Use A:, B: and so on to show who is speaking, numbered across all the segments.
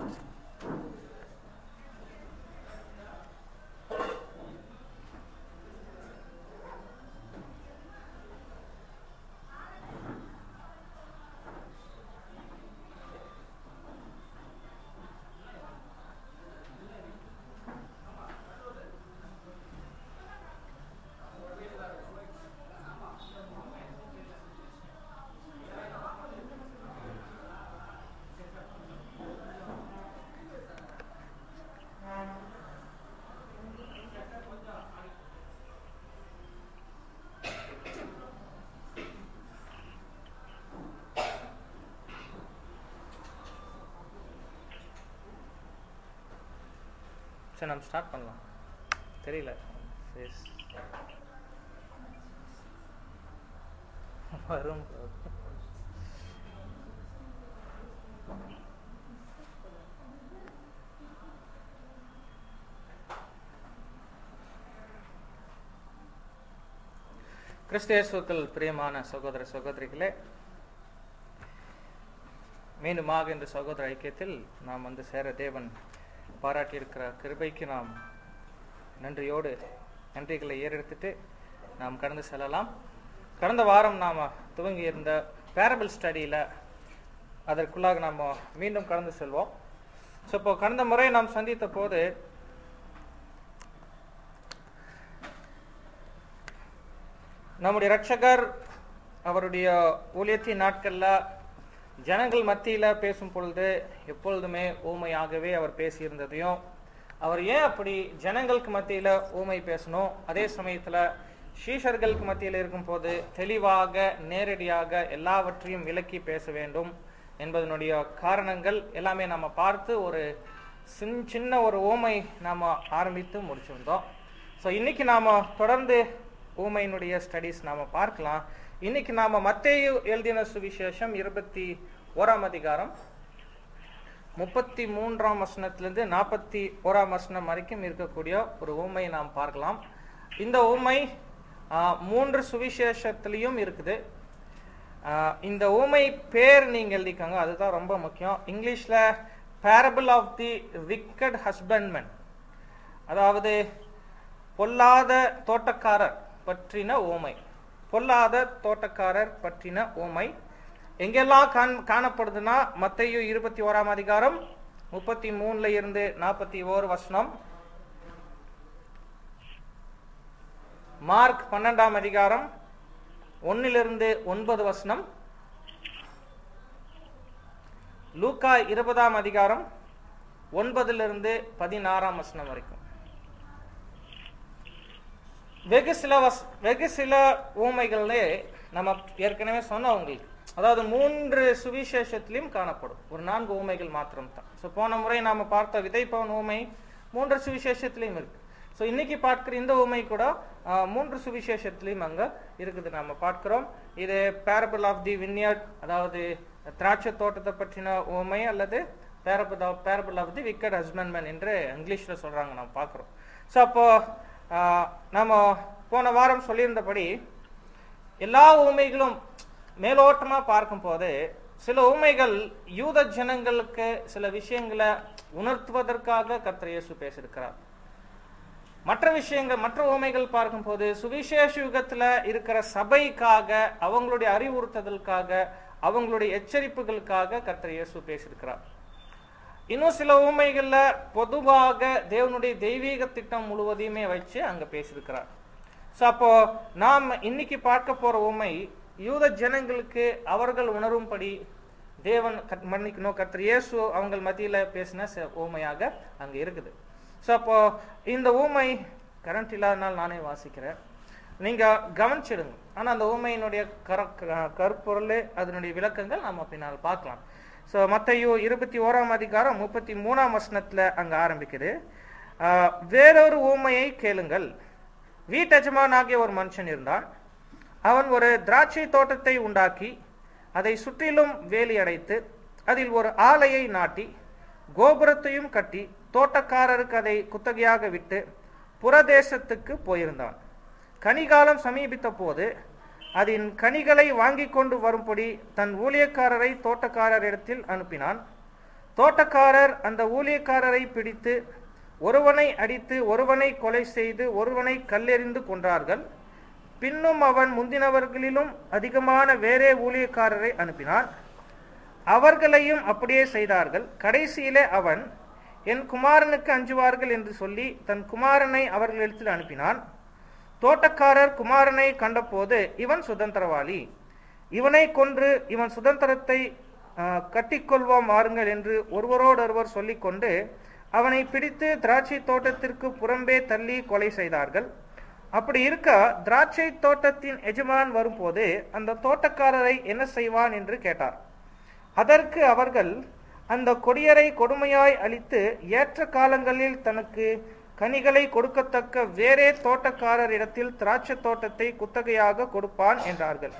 A: சரி நம்ம ஸ்டார்ட் பண்ணலாம் தெரியல சரி. வரும் கிறிஸ்தேசுக்கள் பிரியமான சகோதர சகோதரிகளே மீண்டுமாக இந்த சகோதர ஐக்கியத்தில் நாம் வந்து சேர தேவன் பாராட்டியிருக்கிற கிருபைக்கு நாம் நன்றியோடு நன்றிகளை ஏறெடுத்துட்டு நாம் கடந்து செல்லலாம் கடந்த வாரம் நாம் துவங்கி இருந்த பேரபிள் ஸ்டடியில் அதற்குள்ளாக நாம் மீண்டும் கடந்து செல்வோம் ஸோ இப்போ கடந்த முறை நாம் சந்தித்த போது நம்முடைய ரட்சகர் அவருடைய ஊழியத்தின் நாட்கள்ல ஜனங்கள் மத்தியில பேசும் பொழுது எப்பொழுதுமே ஊமையாகவே அவர் பேசியிருந்ததையும் அவர் ஏன் அப்படி ஜனங்களுக்கு மத்தியில ஊமை பேசணும் அதே சமயத்துல சீஷர்களுக்கு மத்தியில் இருக்கும் போது தெளிவாக நேரடியாக எல்லாவற்றையும் விளக்கி பேச வேண்டும் என்பதனுடைய காரணங்கள் எல்லாமே நம்ம பார்த்து ஒரு சின்- சின்ன ஒரு ஊமை நாம ஆரம்பித்து முடிச்சிருந்தோம் ஸோ இன்னைக்கு நாம தொடர்ந்து ஊமையினுடைய ஸ்டடீஸ் நாம பார்க்கலாம் இன்னைக்கு நாம மத்தேயு எழுதின சுவிசேஷம் இருபத்தி ஓராம் அதிகாரம் முப்பத்தி மூன்றாம் வசனத்திலிருந்து நாற்பத்தி ஓராம் வசனம் வரைக்கும் இருக்கக்கூடிய ஒரு ஊமை நாம் பார்க்கலாம் இந்த ஊமை ஆ, மூன்று சுவிசேஷத்திலையும் இருக்குது ஆ, இந்த ஊமை பேர் நீங்க எழுதிக்கோங்க அதுதான் ரொம்ப முக்கியம் இங்கிலீஷ்ல parable of the wicked husbandman அதாவது பொல்லாத தோட்டக்காரர் பற்றின ஓமை பொல்லாத தோட்டக்காரர் பற்றின ஓமை எங்கெல்லாம் காண் காணப்படுதுன்னா மத்தையு இருபத்தி ஓராம் அதிகாரம் முப்பத்தி மூணுல இருந்து நாற்பத்தி ஓரு வசனம் மார்க் பன்னெண்டாம் அதிகாரம் ஒன்னிலிருந்து ஒன்பது வசனம் லூக்கா இருபதாம் அதிகாரம் ஒன்பதிலிருந்து பதினாறாம் வசனம் வரைக்கும் வெகு சில வஸ் வெகு சில ஊமைகளே நம்ம ஏற்கனவே சொன்னோம் உங்களுக்கு அதாவது மூன்று சுவிசேஷத்திலையும் காணப்படும் ஒரு நான்கு ஊமைகள் மாத்திரம் தான் ஸோ போன முறை நாம பார்த்த விதைப்பவன் ஊமை மூன்று சுவிசேஷத்திலையும் இருக்கு ஸோ இன்னைக்கு பார்க்கிற இந்த ஊமை கூட ஆஹ், மூன்று சுவிசேஷத்திலையும் அங்க இருக்குது நாம பார்க்கிறோம் இது பேரபிள் ஆஃப் தி வின்யர்ட் அதாவது திராட்சை தோட்டத்தை பற்றின ஊமை அல்லது parable of parable of the wicked husbandman என்று இங்கிலீஷ்ல சொல்றாங்க நம்ம பார்க்கிறோம் ஸோ அப்போ ஆஹ், நம்ம போன வாரம் சொல்லியிருந்தபடி எல்லா ஊமைகளும் மேலோட்டமா பார்க்கும் போது சில ஊமைகள் யூத ஜனங்களுக்கு சில விஷயங்களை உணர்த்துவதற்காக கர்த்தர் இயேசு பேசியிருக்கிறார் மற்ற விஷயங்கள் மற்ற ஊமைகள் பார்க்கும்போது சுவிசேஷ யுகத்துல இருக்கிற சபைக்காக அவங்களுடைய அறிவுறுத்துதலுக்காக அவங்களுடைய எச்சரிப்புகளுக்காக கர்த்தர் இயேசு பேசியிருக்கிறார் இன்னும் சில ஊமைகள்ல பொதுவாக தேவனுடைய தெய்வீக திட்டம் முழுவதையுமே வச்சு அங்க பேசியிருக்கிறார் ஸோ அப்போ நாம் இன்னைக்கு பார்க்க போற ஊமை யூத ஜனங்களுக்கு அவர்கள் உணரும்படி தேவன் கத்- மன்னிக்கணும் கர்த்தர் இயேசு அவங்க மத்தியில பேசின ச- ஊமையாக அங்க இருக்குது ஸோ அப்போ இந்த ஊமை கரண்ட் இல்லாதனால நானே வாசிக்கிறேன் நீங்க கவனிச்சிடுங்க ஆனா அந்த ஊமையினுடைய கர க- கருப்பொருள் அதனுடைய விளக்கங்கள் நம்ம பின்னால் பார்க்கலாம் ஸோ மத்தையோ இருபத்தி ஓராம் அதிகாரம் முப்பத்தி மூணாம் வசனத்துல அங்க ஆரம்பிக்குது ஆஹ், வேறொரு ஊமையை கேளுங்கள் வீட்டெஜமானாகிய ஒரு மனுஷன் இருந்தான் அவன் ஒரு திராட்சை தோட்டத்தை உண்டாக்கி அதை சுற்றிலும் வேலி அடைத்து அதில் ஒரு ஆலையை நாட்டி கோபுரத்தையும் கட்டி தோட்டக்காரருக்கு அதை குத்தகையாக விட்டு புறதேசத்துக்கு போயிருந்தான் கனிகாலம் சமீபித்த போது அதன் கனிகளை வாங்கி கொண்டு வரும்படி தன் ஊழியக்காரரை தோட்டக்காரரிடத்தில் அனுப்பினான் தோட்டக்காரர் அந்த ஊழியக்காரரை பிடித்து ஒருவனை அடித்து ஒருவனை கொலை செய்து ஒருவனை கல்லெறிந்து கொன்றார்கள் பின்னும் அவன் முந்தினவர்களிலும் அதிகமான வேறே ஊழியக்காரரை அனுப்பினான் அவர்களையும் அப்படியே செய்தார்கள் கடைசியிலே அவன் என் குமாரனுக்கு அஞ்சுவார்கள் என்று சொல்லி தன் குமாரனை அவர்களிடத்தில் அனுப்பினான் தோட்டக்காரர் குமாரனை கண்டபோது இவன் சுதந்திரவாளி இவனை கொன்று இவன் சுதந்திரத்தை ஆஹ், கட்டிக்கொள்வோம் வாருங்கள் என்று ஒருவரோடொருவர் சொல்லிக்கொண்டு அவனை பிடித்து திராட்சை தோட்டத்திற்கு புறம்பே தள்ளி கொலை செய்தார்கள் அப்படி இருக்க திராட்சை தோட்டத்தின் எஜமான் வரும்போது அந்த தோட்டக்காரரை என்ன செய்வான் என்று கேட்டார் அதற்கு அவர்கள் அந்த கொடியரை கொடுமையாய் அழித்து ஏற்ற காலங்களில் தனக்கு கனிகளை கொடுக்கத்தக்க வேறே தோட்டக்காரரிடத்தில் திராட்சை தோட்டத்தை குத்தகையாக கொடுப்பான் என்றார்கள்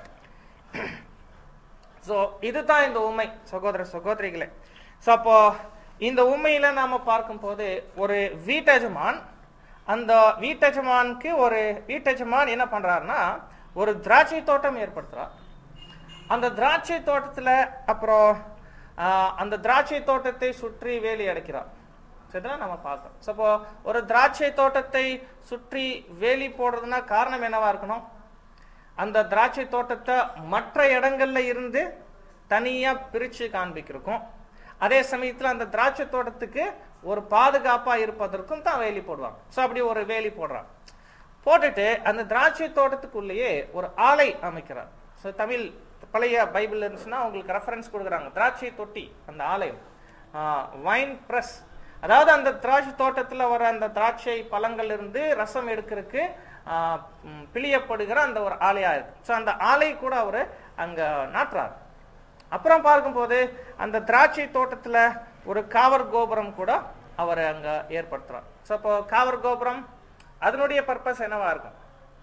A: ஸோ இதுதான் இந்த உண்மை சகோதர சகோதரிகளே ஸோ அப்போ இந்த உண்மையில நாம பார்க்கும்போது ஒரு வீட்டெஜமான் அந்த வீட்டெஜமானுக்கு ஒரு வீட்டெஜமான் என்ன பண்றாருன்னா ஒரு திராட்சை தோட்டம் ஏற்படுத்துறார் அந்த திராட்சை தோட்டத்துல அப்புறம் ஆஹ், அந்த திராட்சை தோட்டத்தை சுற்றி வேலி அடைக்கிறார் சரிதான் நம்ம பார்க்கணும் So, அப்போ ஒரு திராட்சை தோட்டத்தை சுற்றி வேலி போடுறதுன்னா காரணம் என்னவா இருக்கணும் அந்த திராட்சை தோட்டத்தை மற்ற இடங்கள்ல இருந்து தனியா பிரிச்சு காண்பிக்கிறக்கும் அதே சமயத்துல அந்த திராட்சை தோட்டத்துக்கு ஒரு பாதுகாப்பா இருப்பதற்கும் தான் வேலி போடுவாங்க சோ அப்படி ஒரு வேலி போடுறாங்க போட்டுட்டு அந்த திராட்சை தோட்டத்துக்குள்ளேயே ஒரு ஆலை அமைக்கிறார் ஸோ தமிழ் பழைய பைபிள் இருந்துச்சுன்னா உங்களுக்கு ரெஃபரன்ஸ் கொடுக்குறாங்க திராட்சை தொட்டி அந்த ஆலயம் வைன் பிரஸ் அதாவது அந்த திராட்சை தோட்டத்துல வர அந்த திராட்சை பழங்கள் இருந்து ரசம் எடுக்கிறதுக்கு ஆஹ், ம், பிழியப்படுகிற அந்த ஒரு ஆலையா இருக்கு ஸோ அந்த ஆலை கூட அவர் அங்க நாட்டுறார் அப்புறம் பார்க்கும்போது அந்த திராட்சை தோட்டத்துல ஒரு காவர் கோபுரம் கூட அவர் அங்க ஏற்படுத்துறார் ஸோ அப்போ காவர் கோபுரம் அதனுடைய பர்பஸ் என்னவா இருக்கும்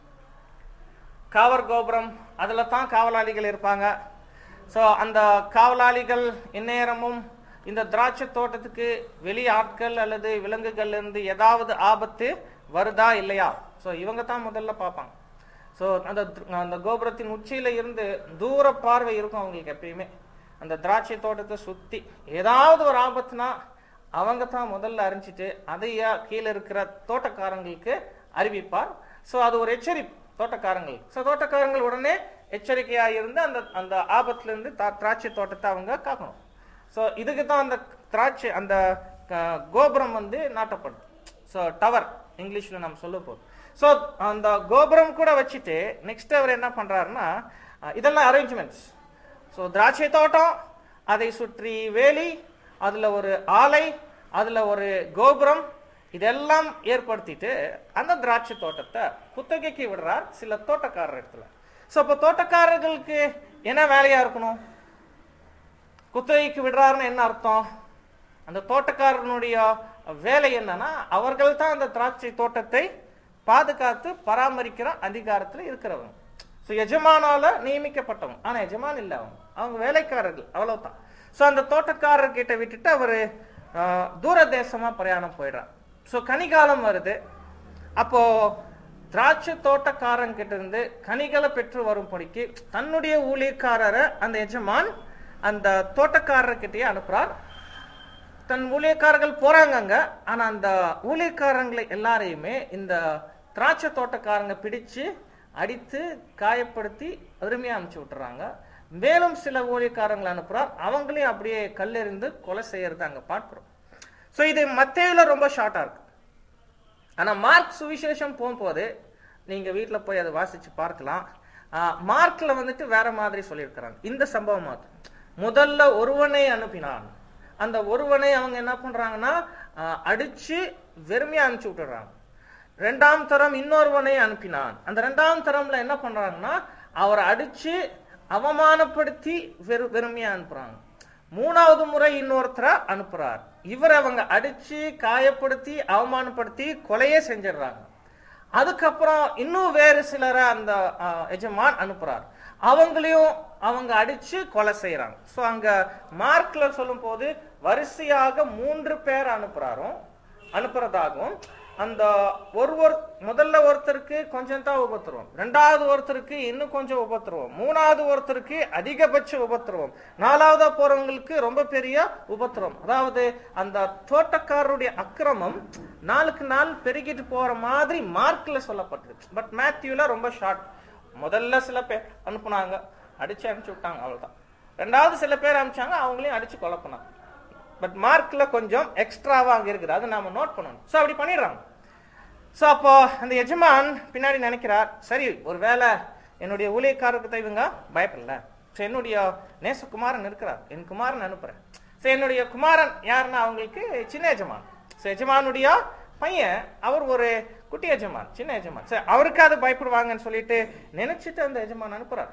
A: காவர் கோபுரம் அதுல தான் காவலாளிகள் இருப்பாங்க ஸோ அந்த காவலாளிகள் எந்நேரமும் இந்த திராட்சை தோட்டத்துக்கு வெளி ஆட்கள் அல்லது விலங்குகள்ல இருந்து ஏதாவது ஆபத்து வருதா இல்லையா ஸோ இவங்க தான் முதல்ல பார்ப்பாங்க ஸோ அந்த அந்த கோபுரத்தின் உச்சியில இருந்து தூர பார்வை இருக்கும் அவங்களுக்கு எப்பயுமே அந்த திராட்சை தோட்டத்தை சுத்தி ஏதாவது ஒரு ஆபத்துனா அவங்க தான் முதல்ல அறிஞ்சிட்டு அதையா கீழே இருக்கிற தோட்டக்காரங்களுக்கு அறிவிப்பார் ஸோ அது ஒரு எச்சரிப்பு தோட்டக்காரங்கள் ஸோ தோட்டக்காரங்கள் உடனே எச்சரிக்கையா இருந்து அந்த அந்த ஆபத்துல இருந்து தா- திராட்சை தோட்டத்தை அவங்க காக்கணும் ஸோ இதுக்கு தான் அந்த திராட்சை அந்த க- கோபுரம் வந்து நாட்டப்படுது ஸோ டவர் இங்கிலீஷ்ல நம்ம சொல்ல போதும் ஸோ அந்த கோபுரம் கூட வச்சுட்டு நெக்ஸ்ட் அவர் என்ன பண்றாருன்னா அஹ், இதெல்லாம் அரேஞ்ச்மெண்ட்ஸ் ஸோ திராட்சை தோட்டம் அதை சுற்றி வேலி அதுல ஒரு ஆலை அதுல ஒரு கோபுரம் இதெல்லாம் ஏற்படுத்திட்டு அந்த திராட்சை தோட்டத்தை குத்தகைக்கு விடுறார் சில தோட்டக்காரர் இடத்துல ஸோ அப்போ தோட்டக்காரர்களுக்கு என்ன வேலையா இருக்கணும் குத்தகைக்கு விடுறாருன்னு என்ன அர்த்தம் அந்த தோட்டக்காரனுடைய வேலை என்னன்னா அவர்கள் தான் அந்த திராட்சை தோட்டத்தை பாதுகாத்து பராமரிக்கிற அதிகாரத்துல இருக்கிறவங்க ஸோ எஜமானால நியமிக்கப்பட்டவங்க ஆனா எஜமான் இல்ல அவங்க அவங்க வேலைக்காரர்கள் அவ்வளவுதான் ஸோ அந்த தோட்டக்காரர் கிட்ட விட்டுட்டு அவரு ஆஹ், தூர தேசமா பிரயாணம் போயிடுறார் ஸோ கனிகாலம் வருது அப்போ திராட்சை தோட்டக்காரன் கிட்ட இருந்து கனிகளை பெற்று வரும்படிக்கு தன்னுடைய ஊழியக்காரரை அந்த எஜமான் அந்த தோட்டக்காரர்கிட்டயே அனுப்புறார் தன் ஊழியக்காரர்கள் போறாங்க அங்க ஆனா அந்த ஊழியக்காரங்களை எல்லாரையுமே இந்த திராட்சை தோட்டக்காரங்க பிடிச்சு அடித்து காயப்படுத்தி அருமையா அனுப்பிச்சு விட்டுறாங்க மேலும் சில ஊழியக்காரங்களை அனுப்புறார் அவங்களையும் அப்படியே கல்லெறிந்து கொலை செய்யறத அங்க பார்க்கிறோம் சோ இது மத்தேயுல ரொம்ப ஷார்ட்டா இருக்கு ஆனா மார்க் சுவிசேஷம் போகும்போது நீங்க வீட்ல போய் அதை வாசிச்சு பார்க்கலாம் ஆஹ் மார்க்ல வந்துட்டு வேற மாதிரி சொல்லியிருக்கிறாங்க இந்த சம்பவம் மாத்திரம் முதல்ல ஒருவனை அனுப்பினான் அந்த ஒருவனை அவங்க என்ன பண்றாங்கன்னா ஆஹ் அடிச்சு வெறுமையா அனுப்பிச்சு விட்டுறாங்க ரெண்டாம் தரம் இன்னொருவனை அனுப்பினான் அந்த ரெண்டாம் தரம்ல என்ன பண்றாங்கன்னா அவரை அடிச்சு அவமானப்படுத்தி வெறு வெறுமையா அனுப்புறாங்க மூணாவது முறை இன்னொருத்தரை அனுப்புறார் இவரை அவங்க அடிச்சு காயப்படுத்தி அவமானப்படுத்தி கொலையே செஞ்சிடுறாங்க அதுக்கப்புறம் இன்னும் வேறு சிலரை அந்த ஆஹ், எஜமான் அனுப்புறார் அவங்களையும் அவங்க அடிச்சு கொலை செய்யறாங்க சோ அங்க மார்க்ல சொல்லும் போது வரிசையாக மூன்று பேர் அனுப்புறாரும் அனுப்புறதாகவும் அந்த ஒரு ஒரு முதல்ல ஒருத்தருக்கு கொஞ்சம் தான் உபத்திரவம் ரெண்டாவது ஒருத்தருக்கு இன்னும் கொஞ்சம் உபத்திரவம் மூணாவது ஒருத்தருக்கு அதிகபட்ச உபத்திரவம் நாலாவதா போறவங்களுக்கு ரொம்ப பெரிய உபத்திரவம் அதாவது அந்த தோட்டக்காரருடைய அக்கிரமம் நாளுக்கு நாள் பெருகிட்டு போற மாதிரி மார்க்ல சொல்லப்பட்டிருக்கு பட் மேத்யூல ரொம்ப ஷார்ட் முதல்ல சில பேர் அனுப்புனாங்க அடிச்சு அனுப்பிச்சு விட்டாங்க அவ்வளவுதான் ரெண்டாவது சில பேர் அனுப்பிச்சாங்க அவங்களையும் அடிச்சு கொலை பண்ணாங்க பட் மார்க்ல கொஞ்சம் எக்ஸ்ட்ராவா அங்க இருக்குது அதை நாம நோட் பண்ணணும் சோ அப்படி பண்ணிடுறாங்க சோ அப்போ அந்த எஜமான் பின்னாடி நினைக்கிறார் சரி ஒருவேளை என்னுடைய ஊழியக்காரருக்கு தான் இவங்க பயப்படல சோ என்னுடைய நேசகுமாரன் இருக்கிறார் என் குமாரன் அனுப்புறேன் சோ என்னுடைய குமாரன் யாருன்னா அவங்களுக்கு சின்ன எஜமான் சோ எஜமானுடைய பையன் அவர் ஒரு குட்டி எஜமான் சின்ன எஜமான் சரி அவருக்கு அது பயப்படுவாங்கன்னு சொல்லிட்டு நினைச்சிட்டு அந்த எஜமான் அனுப்புறார்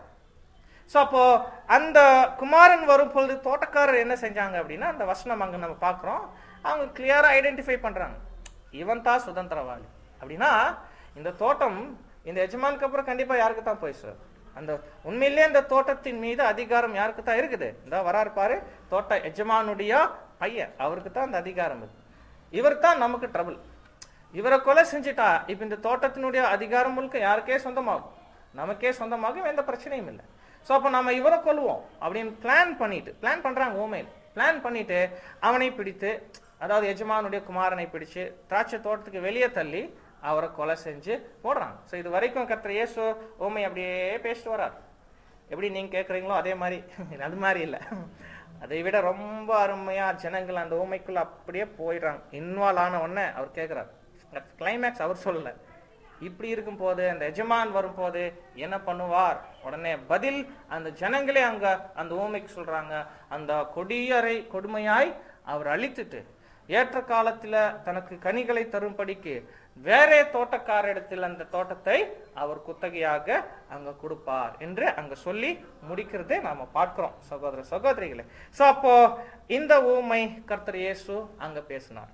A: சோ அப்போ அந்த குமாரன் வரும் பொழுது தோட்டக்காரர் என்ன செஞ்சாங்க அப்படின்னா அந்த வசனம் அங்க நம்ம பாக்குறோம் அவங்க கிளியரா ஐடென்டிஃபை பண்றாங்க இவன் தான் சுதந்திரவாளி அப்படின்னா இந்த தோட்டம் இந்த எஜமானுக்கு அப்புறம் கண்டிப்பா யாருக்கு தான் போய் சார் அந்த உண்மையிலேயே இந்த தோட்டத்தின் மீது அதிகாரம் யாருக்கு தான் இருக்குது இந்த வராரு பாரு தோட்ட எஜமானுடைய பையன் அவருக்கு தான் அந்த அதிகாரம் இருக்கு இவர் தான் நமக்கு ட்ரபிள் இவரை கொலை செஞ்சுட்டா இப்ப இந்த தோட்டத்தினுடைய அதிகாரம் முழுக்க யாருக்கே சொந்தமாகும் நமக்கே சொந்தமாகும் எந்த பிரச்சனையும் இல்லை சோ அப்ப நம்ம இவரை கொல்லுவோம் அப்படின்னு பிளான் பண்ணிட்டு பிளான் பண்றாங்க ஓமையில் பிளான் பண்ணிட்டு அவனை பிடித்து அதாவது எஜமானுடைய குமாரனை பிடிச்சு திராட்சை தோட்டத்துக்கு வெளியே தள்ளி அவரை கொலை செஞ்சு போடுறாங்க சோ இது வரைக்கும் கத்திர இயேசு ஓமை அப்படியே பேசிட்டு வரார் எப்படி நீங்க கேக்குறீங்களோ அதே மாதிரி அது மாதிரி இல்ல அதை விட ரொம்ப அருமையா ஜனங்கள் அந்த ஊமைக்குள்ள அப்படியே போயிடுறாங்க இன்வால்வ் ஆன உடனே அவர் கேக்குறாரு கிளைமேக்ஸ் அவர் சொல்லல இப்படி இருக்கும் போது அந்த எஜமான் வரும்போது என்ன பண்ணுவார் உடனே பதில் அந்த ஜனங்களே அங்க அந்த ஊமைக்கு சொல்றாங்க அந்த கொடியரை கொடுமையாய் அவர் அழித்துட்டு ஏற்ற காலத்துல தனக்கு கனிகளை தரும்படிக்கு வேற தோட்டக்காரிடத்தில் அந்த தோட்டத்தை அவர் குத்தகையாக அங்க கொடுப்பார் என்று அங்க சொல்லி முடிக்கிறதை நாம பார்க்கிறோம் சகோதர சகோதரிகளே சோ அப்போ இந்த ஊமை கர்த்தர் இயேசு அங்க பேசினார்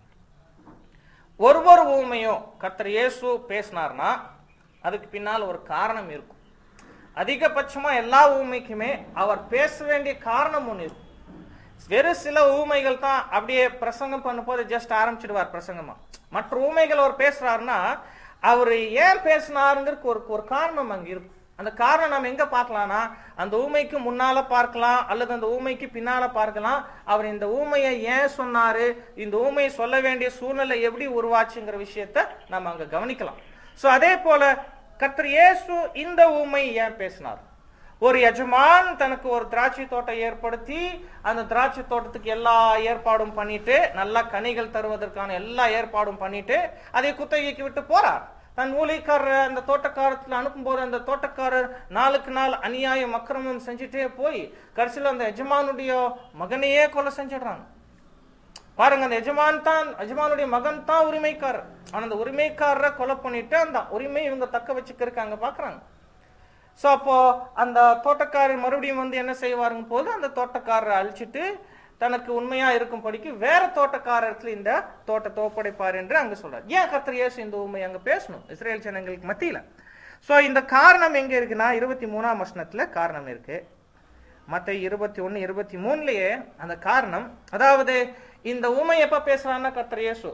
A: ஒரு ஒரு ஊமையும் கர்த்தர் இயேசு பேசினார்னா அதுக்கு பின்னால் ஒரு காரணம் இருக்கும் அதிகபட்சமா எல்லா ஊமைக்குமே அவர் பேச வேண்டிய காரணம் ஒன்று இருக்கும் வெறும் சில ஊமைகள் தான் அப்படியே பிரசங்கம் பண்ணும்போது ஜஸ்ட் ஆரம்பிச்சிடுவார் பிரசங்கமா மற்ற ஊமைகள் அவர் பேசுறாருன்னா அவர் ஏன் பேசினாருங்கிறதுக்கு ஒரு ஒரு காரணம் அங்க இருக்கும் அந்த காரணம் நம்ம எங்க பார்க்கலாம்னா அந்த ஊமைக்கு முன்னால பார்க்கலாம் அல்லது அந்த ஊமைக்கு பின்னால பார்க்கலாம் அவர் இந்த ஊமையை ஏன் சொன்னாரு இந்த ஊமையை சொல்ல வேண்டிய சூழ்நிலை எப்படி உருவாச்சுங்கிற விஷயத்த நம்ம அங்க கவனிக்கலாம் சோ அதே போல கர்த்தர் இயேசு இந்த ஊமை ஏன் பேசினார் ஒரு எஜமான் தனக்கு ஒரு திராட்சை தோட்டம் ஏற்படுத்தி அந்த திராட்சை தோட்டத்துக்கு எல்லா ஏற்பாடும் பண்ணிட்டு நல்லா கனிகள் தருவதற்கான எல்லா ஏற்பாடும் பண்ணிட்டு அதை குத்தகைக்கு விட்டு போறார் தன் ஊழியக்காரர் அந்த தோட்டக்காரத்துல அனுப்பும்போது அந்த தோட்டக்காரர் நாளுக்கு நாள் அநியாயம் அக்கிரமம் செஞ்சுட்டே போய் கடைசியில் அந்த எஜமானுடைய மகனையே கொலை செஞ்சிடுறாங்க பாருங்க அந்த எஜமான் தான் எஜமானுடைய மகன் தான் உரிமைக்காரர் ஆனா அந்த உரிமைக்காரரை கொலை பண்ணிட்டு அந்த உரிமை இவங்க தக்க வச்சுக்கிறதுக்கு அங்க பாக்குறாங்க சோ அப்போ அந்த தோட்டக்காரர் மறுபடியும் வந்து என்ன செய்வாருங்க போது அந்த தோட்டக்காரரை அழிச்சிட்டு தனக்கு உண்மையா இருக்கும்படிக்கு வேற தோட்டக்காரத்துல இந்த தோட்டத்தை ஒப்படைப்பார் என்று அங்க சொல்றாரு ஏன் கர்த்தர் இயேசு இந்த உண்மை அங்க பேசணும் இஸ்ரேல் ஜனங்களுக்கு மத்தியில சோ இந்த காரணம் எங்க இருக்குன்னா இருபத்தி மூணாம் வசனத்துல காரணம் இருக்கு மத்த இருபத்தி ஒன்னு இருபத்தி மூணுலயே அந்த காரணம் அதாவது இந்த உமை எப்ப பேசுறான்னா கர்த்தர் இயேசு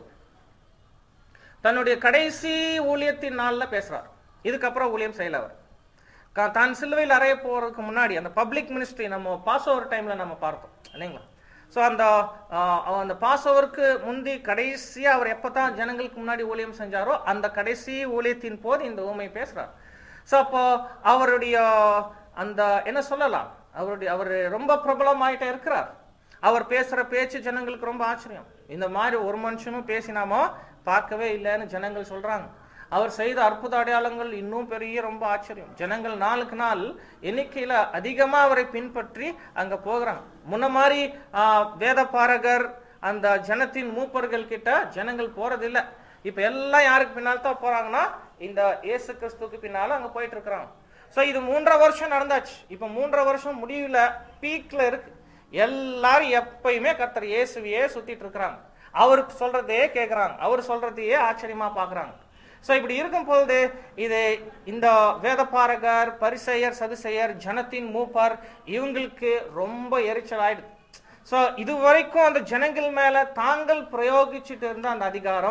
A: தன்னுடைய கடைசி ஊழியத்தின் நாள்ல பேசுறார் இதுக்கப்புறம் ஊழியம் செய்யல அவர் கா- தான் சிலுவையில் அறைய போறதுக்கு முன்னாடி அந்த பப்ளிக் மினிஸ்ட்ரி நம்ம பாஸ் ஓவர் டைம்ல நம்ம பார்த்தோம் இல்லைங்களா சோ அந்த ஆஹ், அந்த பாஸ் ஓவருக்கு முந்தி கடைசியா அவர் எப்பதான் ஜனங்களுக்கு முன்னாடி ஊழியம் செஞ்சாரோ அந்த கடைசி ஊழியத்தின் போது இந்த ஊமை பேசுறார் சோ அப்போ அவருடைய அந்த என்ன சொல்லலாம் அவருடைய அவர் ரொம்ப பிரபலமாயிட்டே இருக்கிறார் அவர் பேசுற பேச்சு ஜனங்களுக்கு ரொம்ப ஆச்சரியம் இந்த மாதிரி ஒரு மனுஷனும் பேசினாமோ பார்க்கவே இல்லைன்னு ஜனங்கள் சொல்றாங்க அவர் செய்த அற்புத அடையாளங்கள் இன்னும் பெரிய ரொம்ப ஆச்சரியம் ஜனங்கள் நாளுக்கு நாள் எண்ணிக்கையில அதிகமா அவரை பின்பற்றி அங்க போகிறாங்க முன்ன மாதிரி ஆஹ், வேத பாரகர் அந்த ஜனத்தின் மூப்பர்கள் கிட்ட ஜனங்கள் போறதில்ல இப்ப எல்லாம் யாருக்கு பின்னால் தான் போறாங்கன்னா இந்த இயேசு கிறிஸ்துக்கு பின்னால அங்க போயிட்டு இருக்கிறாங்க சோ இது மூன்றரை வருஷம் நடந்தாச்சு இப்ப மூன்றரை வருஷம் முடிவுல பீக்ல இருக்கு எல்லாரும் எப்பயுமே கர்த்தர் இயேசுவையே சுத்திட்டு இருக்கிறாங்க அவருக்கு சொல்றதையே கேக்குறாங்க அவர் சொல்றதையே ஆச்சரியமா பாக்குறாங்க சோ இப்படி இருக்கும் பொழுது இது இந்த வேதபாரகர் பரிசெயர் சதுசெயர் ஜனத்தின் மூப்பார் இவங்களுக்கு ரொம்ப எரிச்சல் ஆயிடுது சோ இது வரைக்கும் அந்த ஜனங்கள் மேல தாங்கள் பிரயோகிச்சுட்டு இருந்த அந்த அதிகாரம்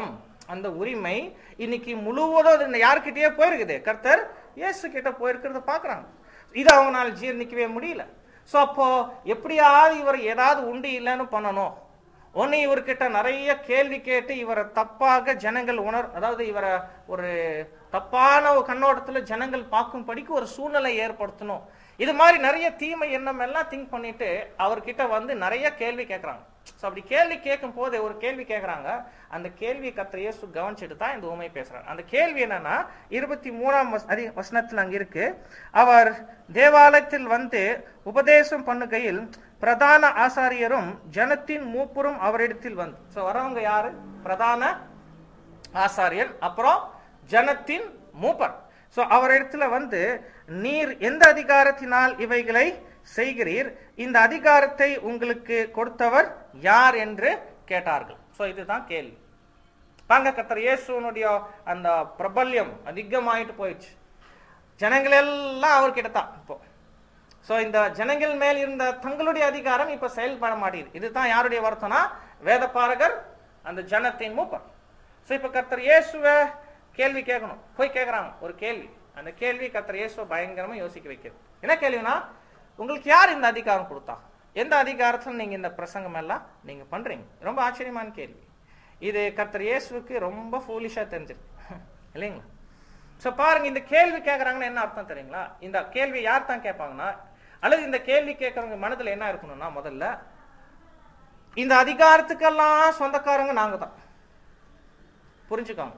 A: அந்த உரிமை இன்னைக்கு முழுவதும் அது யார்கிட்டயே போயிருக்குது கர்த்தர் இயேசு கிட்ட போயிருக்கிறத பாக்குறாங்க இது அவங்களால ஜீர்ணிக்கவே முடியல சோ அப்போ எப்படியாவது இவர் ஏதாவது உண்டு இல்லைன்னு பண்ணணும் ஒன்னு இவர்கிட்ட நிறைய கேள்வி கேட்டு இவரை தப்பாக ஜனங்கள் உணர் அதாவது இவரை ஒரு தப்பான ஒரு கண்ணோட்டத்துல ஜனங்கள் பார்க்கும்படிக்கு ஒரு சூழ்நிலை ஏற்படுத்தணும் இது மாதிரி நிறைய தீமை எண்ணம் எல்லாம் திங்க் பண்ணிட்டு அவர்கிட்ட வந்து நிறைய கேள்வி கேட்கறாங்க ஸோ அப்படி கேள்வி கேட்கும் போது ஒரு கேள்வி கேட்கறாங்க அந்த கேள்வி கர்த்தர் இயேசு கவனிச்சுட்டு தான் இந்த உண்மை பேசுறாங்க அந்த கேள்வி என்னன்னா இருபத்தி மூணாம் வச- அதி வசனத்தில் அங்க இருக்கு அவர் தேவாலயத்தில் வந்து உபதேசம் பண்ணுகையில் பிரதான ஆசாரியரும் ஜனத்தின் மூப்பரும் அவரிடத்தில் வந்து ஸோ வரவங்க யாரு பிரதான ஆசாரியர் அப்புறம் ஜனத்தின் மூப்பர் சோ அவரிடத்துல வந்து நீர் எந்த அதிகாரத்தினால் இவைகளை செய்கிறீர் இந்த அதிகாரத்தை உங்களுக்கு கொடுத்தவர் யார் என்று கேட்டார்கள் சோ இதுதான் கேள்வி பாங்க கத்தர் இயேசுனுடைய அந்த பிரபல்யம் அதிகமாயிட்டு போயிடுச்சு ஜனங்கள் எல்லாம் அவர்கிட்ட தான் இப்போ சோ இந்த ஜனங்கள் மேல் இருந்த தங்களுடைய அதிகாரம் இப்ப செயல்பட மாட்டேங்குது இதுதான் யாருடைய வருத்தம்னா வேதபாரகர் அந்த ஜனத்தின் மூப்பர் சோ இப்ப கர்த்தர் இயேசுவ கேள்வி கேட்கணும் போய் கேட்கறாங்க ஒரு கேள்வி அந்த கேள்வி கர்த்தர் இயேசுவ பயங்கரமா யோசிக்க வைக்கிறது என்ன கேள்வினா உங்களுக்கு யார் இந்த அதிகாரம் கொடுத்தா எந்த அதிகாரத்துல நீங்க இந்த பிரசங்கம் எல்லாம் நீங்க பண்றீங்க ரொம்ப ஆச்சரியமான கேள்வி இது கர்த்தர் இயேசுவுக்கு ரொம்ப ஃபூலிஷா தெரிஞ்சிருக்கு இல்லைங்களா சோ பாருங்க இந்த கேள்வி கேட்கறாங்கன்னா என்ன அர்த்தம் தெரியுங்களா இந்த கேள்வி யார் தான் கேட்பாங்கன்னா அல்லது இந்த கேள்வி கேட்கறவங்க மனதுல என்ன இருக்கணும்னா முதல்ல இந்த அதிகாரத்துக்கெல்லாம் சொந்தக்காரங்க நாங்க தான் புரிஞ்சுக்கோங்க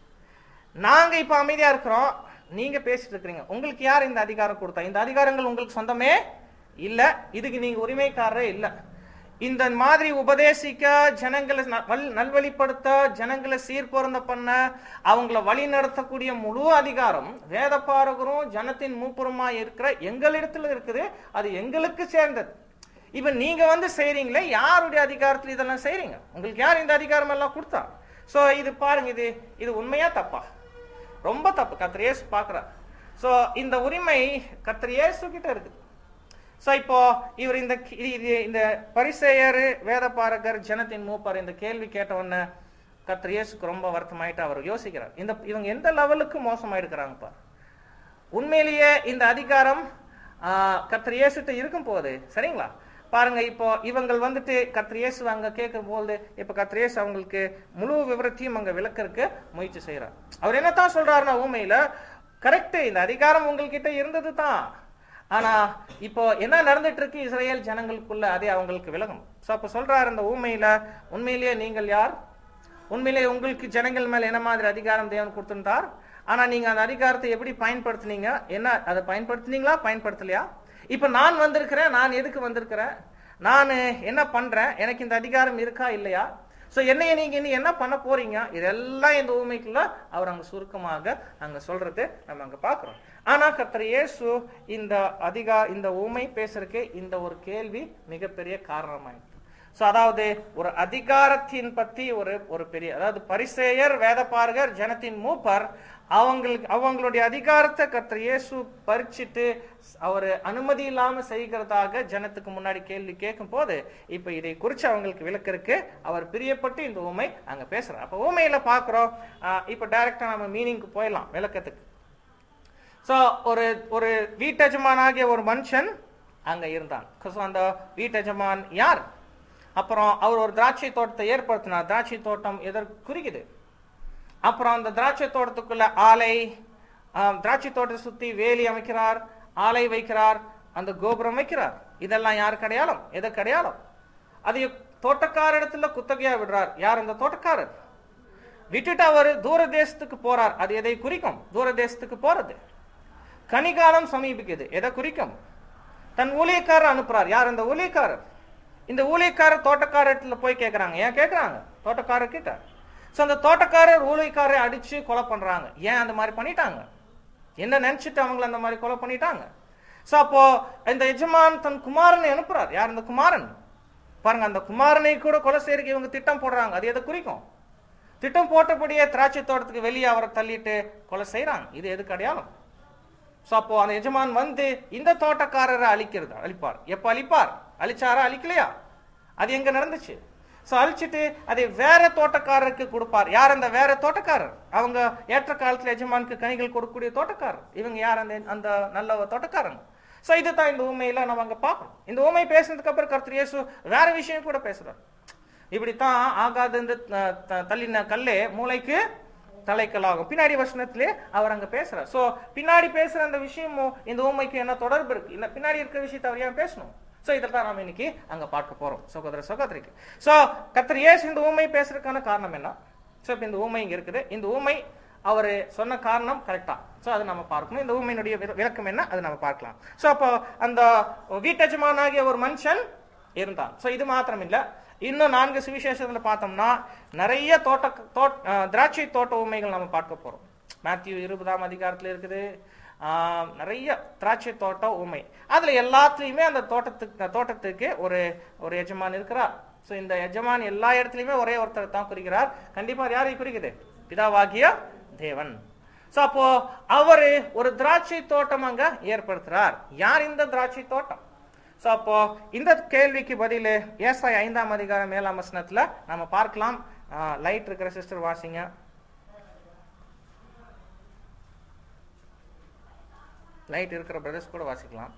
A: நாங்க இப்ப அமைதியா இருக்கிறோம் நீங்க பேசிட்டு இருக்கிறீங்க உங்களுக்கு யார் இந்த அதிகாரம் கொடுத்தா இந்த அதிகாரங்கள் உங்களுக்கு சொந்தமே இல்ல இதுக்கு நீங்க உரிமைக்காரரே இல்ல இந்த மாதிரி உபதேசிக்க ஜனங்களை ந- வல்- நல்வழிப்படுத்த ஜனங்களை சீர்பொருந்த பண்ண அவங்கள வழி நடத்தக்கூடிய முழு அதிகாரம் வேதபாரகரும் ஜனத்தின் மூப்புறமா இருக்கிற எங்களிடத்துல இருக்குது அது எங்களுக்கு சேர்ந்தது இப்ப நீங்க வந்து செய்றீங்களே யாருடைய அதிகாரத்துல இதெல்லாம் செய்றீங்க உங்களுக்கு யார் இந்த அதிகாரம் எல்லாம் கொடுத்தா சோ இது பாருங்க இது இது உண்மையா தப்பா ரொம்ப தப்பு கர்த்தர் இயேசு பார்க்கிறார் சோ இந்த உரிமை கர்த்தர் இயேசு கிட்ட இருக்குது சோ இப்போ இவர் இந்த இது- இது- இந்த பரிசேயர் வேதபாரகர் ஜனத்தின் மூப்பர் இந்த கேள்வி கேட்ட உடனே கர்த்தர் இயேசுக்கு ரொம்ப வருத்தமாயிட்டு அவர் யோசிக்கிறார் இந்த இவங்க எந்த லெவலுக்கு மோசமாயிடுக்கிறாங்க பார் உண்மையிலேயே இந்த அதிகாரம் ஆ, கர்த்தர் இயேசுட்ட இருக்கும் போது சரிங்களா பாருங்க இப்போ இவங்கள் வந்துட்டு கர்த்தர் இயேசு அங்க கேட்கும் போது இப்ப கர்த்தர் இயேசு அவங்களுக்கு முழு விவரத்தையும் அங்க விளக்கறதுக்கு முயற்சி செய்யறார் அவர் என்னத்தான் சொல்றாருன்னா உண்மையில கரெக்ட் இந்த அதிகாரம் உங்ககிட்ட இருந்தது தான் ஆனா இப்போ என்ன நடந்துட்டு இருக்கு இஸ்ரேல் ஜனங்களுக்குள்ள அதே அவங்களுக்கு விலகும் சோ அப்ப சொல்றாரு இந்த ஊமையில உண்மையிலேயே நீங்கள் யார் உண்மையிலேயே உங்களுக்கு ஜனங்கள் மேல என்ன மாதிரி அதிகாரம் தேவன் கொடுத்திருந்தார் ஆனா நீங்க அந்த அதிகாரத்தை எப்படி பயன்படுத்துனீங்க என்ன அதை பயன்படுத்துனீங்களா பயன்படுத்தலையா இப்ப நான் வந்திருக்கிறேன் நான் எதுக்கு வந்திருக்கிறேன் நான் என்ன பண்றேன் எனக்கு இந்த அதிகாரம் இருக்கா இல்லையா சோ என்னைய நீங்க இனி என்ன பண்ண போறீங்க இதெல்லாம் இந்த ஊமைக்குள்ள அவர் அங்க சுருக்கமாக அங்க சொல்றது நம்ம அங்க பாக்குறோம் ஆனா கர்த்தர் இயேசு இந்த அதிகா இந்த ஊமை பேசுறதுக்கு இந்த ஒரு கேள்வி மிகப்பெரிய காரணமாயிட்டு சோ அதாவது ஒரு அதிகாரத்தின் பத்தி ஒரு ஒரு பெரிய அதாவது பரிசேயர் வேதபாரகர் ஜனத்தின் மூப்பர் அவங்களுக்கு அவங்களுடைய அதிகாரத்தை கர்த்தர் இயேசு பறிச்சிட்டு அவர் அனுமதி இல்லாம செய்கிறதாக ஜனத்துக்கு முன்னாடி கேள்வி கேட்கும் போது இப்ப இதை குறிச்சு அவங்களுக்கு விளக்கறதுக்கு அவர் பிரியப்பட்டு இந்த ஊமை அங்க பேசுறார் அப்ப ஊமையில பாக்குறோம் ஆஹ், இப்ப டைரக்டா நம்ம மீனிங்க்கு போயிடலாம் விளக்கத்துக்கு சோ ஒரு ஒரு வீட்டெஜமானாகிய ஒரு மனுஷன் அங்க இருந்தான் So, அந்த வீட்டெஜமான் யார் அப்புறம் அவர் ஒரு திராட்சை தோட்டத்தை ஏற்படுத்தினார் திராட்சை தோட்டம் எதற்கு குறிக்குது அப்புறம் அந்த திராட்சை தோட்டத்துக்குள்ள ஆலை ஆம், திராட்சை தோட்டத்தை சுத்தி வேலி அமைக்கிறார் ஆலை வைக்கிறார் அந்த கோபுரம் வைக்கிறார் இதெல்லாம் யாருக்கு அடையாளம் எதற்கு அடையாளம் அது தோட்டக்கார இடத்துல குத்தகையா விடுறார் யார் அந்த தோட்டக்காரர் விட்டுட்டு அவர் தூர தேசத்துக்கு போறார் அது எதை குறிக்கும் தூர தேசத்துக்கு போறது கனிகாலம் சமீபிக்குது எதை குறிக்கும் தன் ஊழியக்காரர் அனுப்புறார் யார் அந்த ஊழியக்காரர் இந்த ஊழியக்காரர் தோட்டக்காரத்துல போய் கேக்குறாங்க ஏன் கேக்குறாங்க தோட்டக்காரர் கிட்ட சோ அந்த தோட்டக்காரர் ஊழியக்காரரை அடிச்சு கொலை பண்றாங்க ஏன் அந்த மாதிரி பண்ணிட்டாங்க என்ன நினைச்சிட்டு அவங்கள அந்த மாதிரி கொலை பண்ணிட்டாங்க சோ அப்போ இந்த எஜமான் தன் குமாரனை அனுப்புறார் யார் இந்த குமாரன் பாருங்க அந்த குமாரனை கூட கொலை செய்யறதுக்கு இவங்க திட்டம் போடுறாங்க அது எதை குறிக்கும் திட்டம் போட்டபடியே திராட்சை தோட்டத்துக்கு வெளியே அவரை தள்ளிட்டு கொலை செய்றாங்க இது எதுக்கு அடையாளம் சோ அப்போ அந்த எஜமான் வந்து இந்த தோட்டக்காரரை அழிக்கிறது அழிப்பார் எப்ப அழிப்பார் அழிச்சாரா அழிக்கலையா அது எங்க நடந்துச்சு சோ அழிச்சிட்டு அதை வேற தோட்டக்காரருக்கு கொடுப்பார் யார் அந்த வேற தோட்டக்காரர் அவங்க ஏற்ற காலத்துல எஜமானுக்கு கனிகள் கொடுக்கக்கூடிய தோட்டக்காரர் இவங்க யார் அந்த அந்த நல்ல தோட்டக்காரங்க சோ இதுதான் இந்த உண்மையில நம்ம அங்க பார்க்கணும் இந்த உண்மை பேசினதுக்கு அப்புறம் கர்த்தர் இயேசு வேற விஷயம் கூட பேசுறார் இப்படித்தான் ஆகாது இந்த த- த- தள்ளின கல்லே மூளைக்கு தலைக்கலாகும் பின்னாடி வசனத்திலே அவர் அங்க பேசுறார் சோ பின்னாடி பேசுற அந்த விஷயமும் இந்த உண்மைக்கு என்ன தொடர்பு இருக்கு இந்த பின்னாடி இருக்கிற விஷயத்தை அவர் ஏன் பேசணும் சோ இதை தான் நாம இன்னைக்கு அங்க பார்க்க போறோம் சகோதர சகோதரிக்கு சோ கர்த்தர் இயேசு இந்த ஊமை பேசுறதுக்கான காரணம் என்ன சோ இப்ப இந்த ஊமை இங்க இருக்குது இந்த ஊமை அவர் சொன்ன காரணம் கரெக்டா சோ அதை நம்ம பார்க்கணும் இந்த ஊமையினுடைய விள- விளக்கம் என்ன அதை நம்ம பார்க்கலாம் சோ அப்போ அந்த வீட்டஜமானாகிய ஒரு மனுஷன் இருந்தான் சோ இது மாத்திரம் இல்ல இன்னும் நான்கு சுவிசேஷத்துல பார்த்தோம்னா நிறைய தோட்ட தோட் அஹ், திராட்சை தோட்ட உண்மைகள் நம்ம பார்க்க போறோம் மேத்யூ இருபதாம் அதிகாரத்துல இருக்குது ஆஹ், நிறைய திராட்சை தோட்ட உண்மை அதுல எல்லாத்துலயுமே அந்த தோட்டத்துக்கு தோட்டத்துக்கு ஒரு ஒரு எஜமான் இருக்கிறார் சோ இந்த எஜமான் எல்லா இடத்துலயுமே ஒரே ஒருத்தர் தான் குறிக்கிறார் கண்டிப்பா அது யாரை குறிக்குது பிதாவாகிய தேவன் சோ அப்போ அவரு ஒரு திராட்சை தோட்டம் அங்க ஏற்படுத்துறார் யார் இந்த திராட்சை தோட்டம் சோ அப்போ இந்த கேள்விக்கு பதில் ஏசாய் ஐந்தாம் அதிகாரம் ஏழாம் வசனத்துல நம்ம பார்க்கலாம் லைட் இருக்கிற சிஸ்டர் வாசிங்க லைட் இருக்கிற பிரதர்ஸ் கூட வாசிக்கலாம்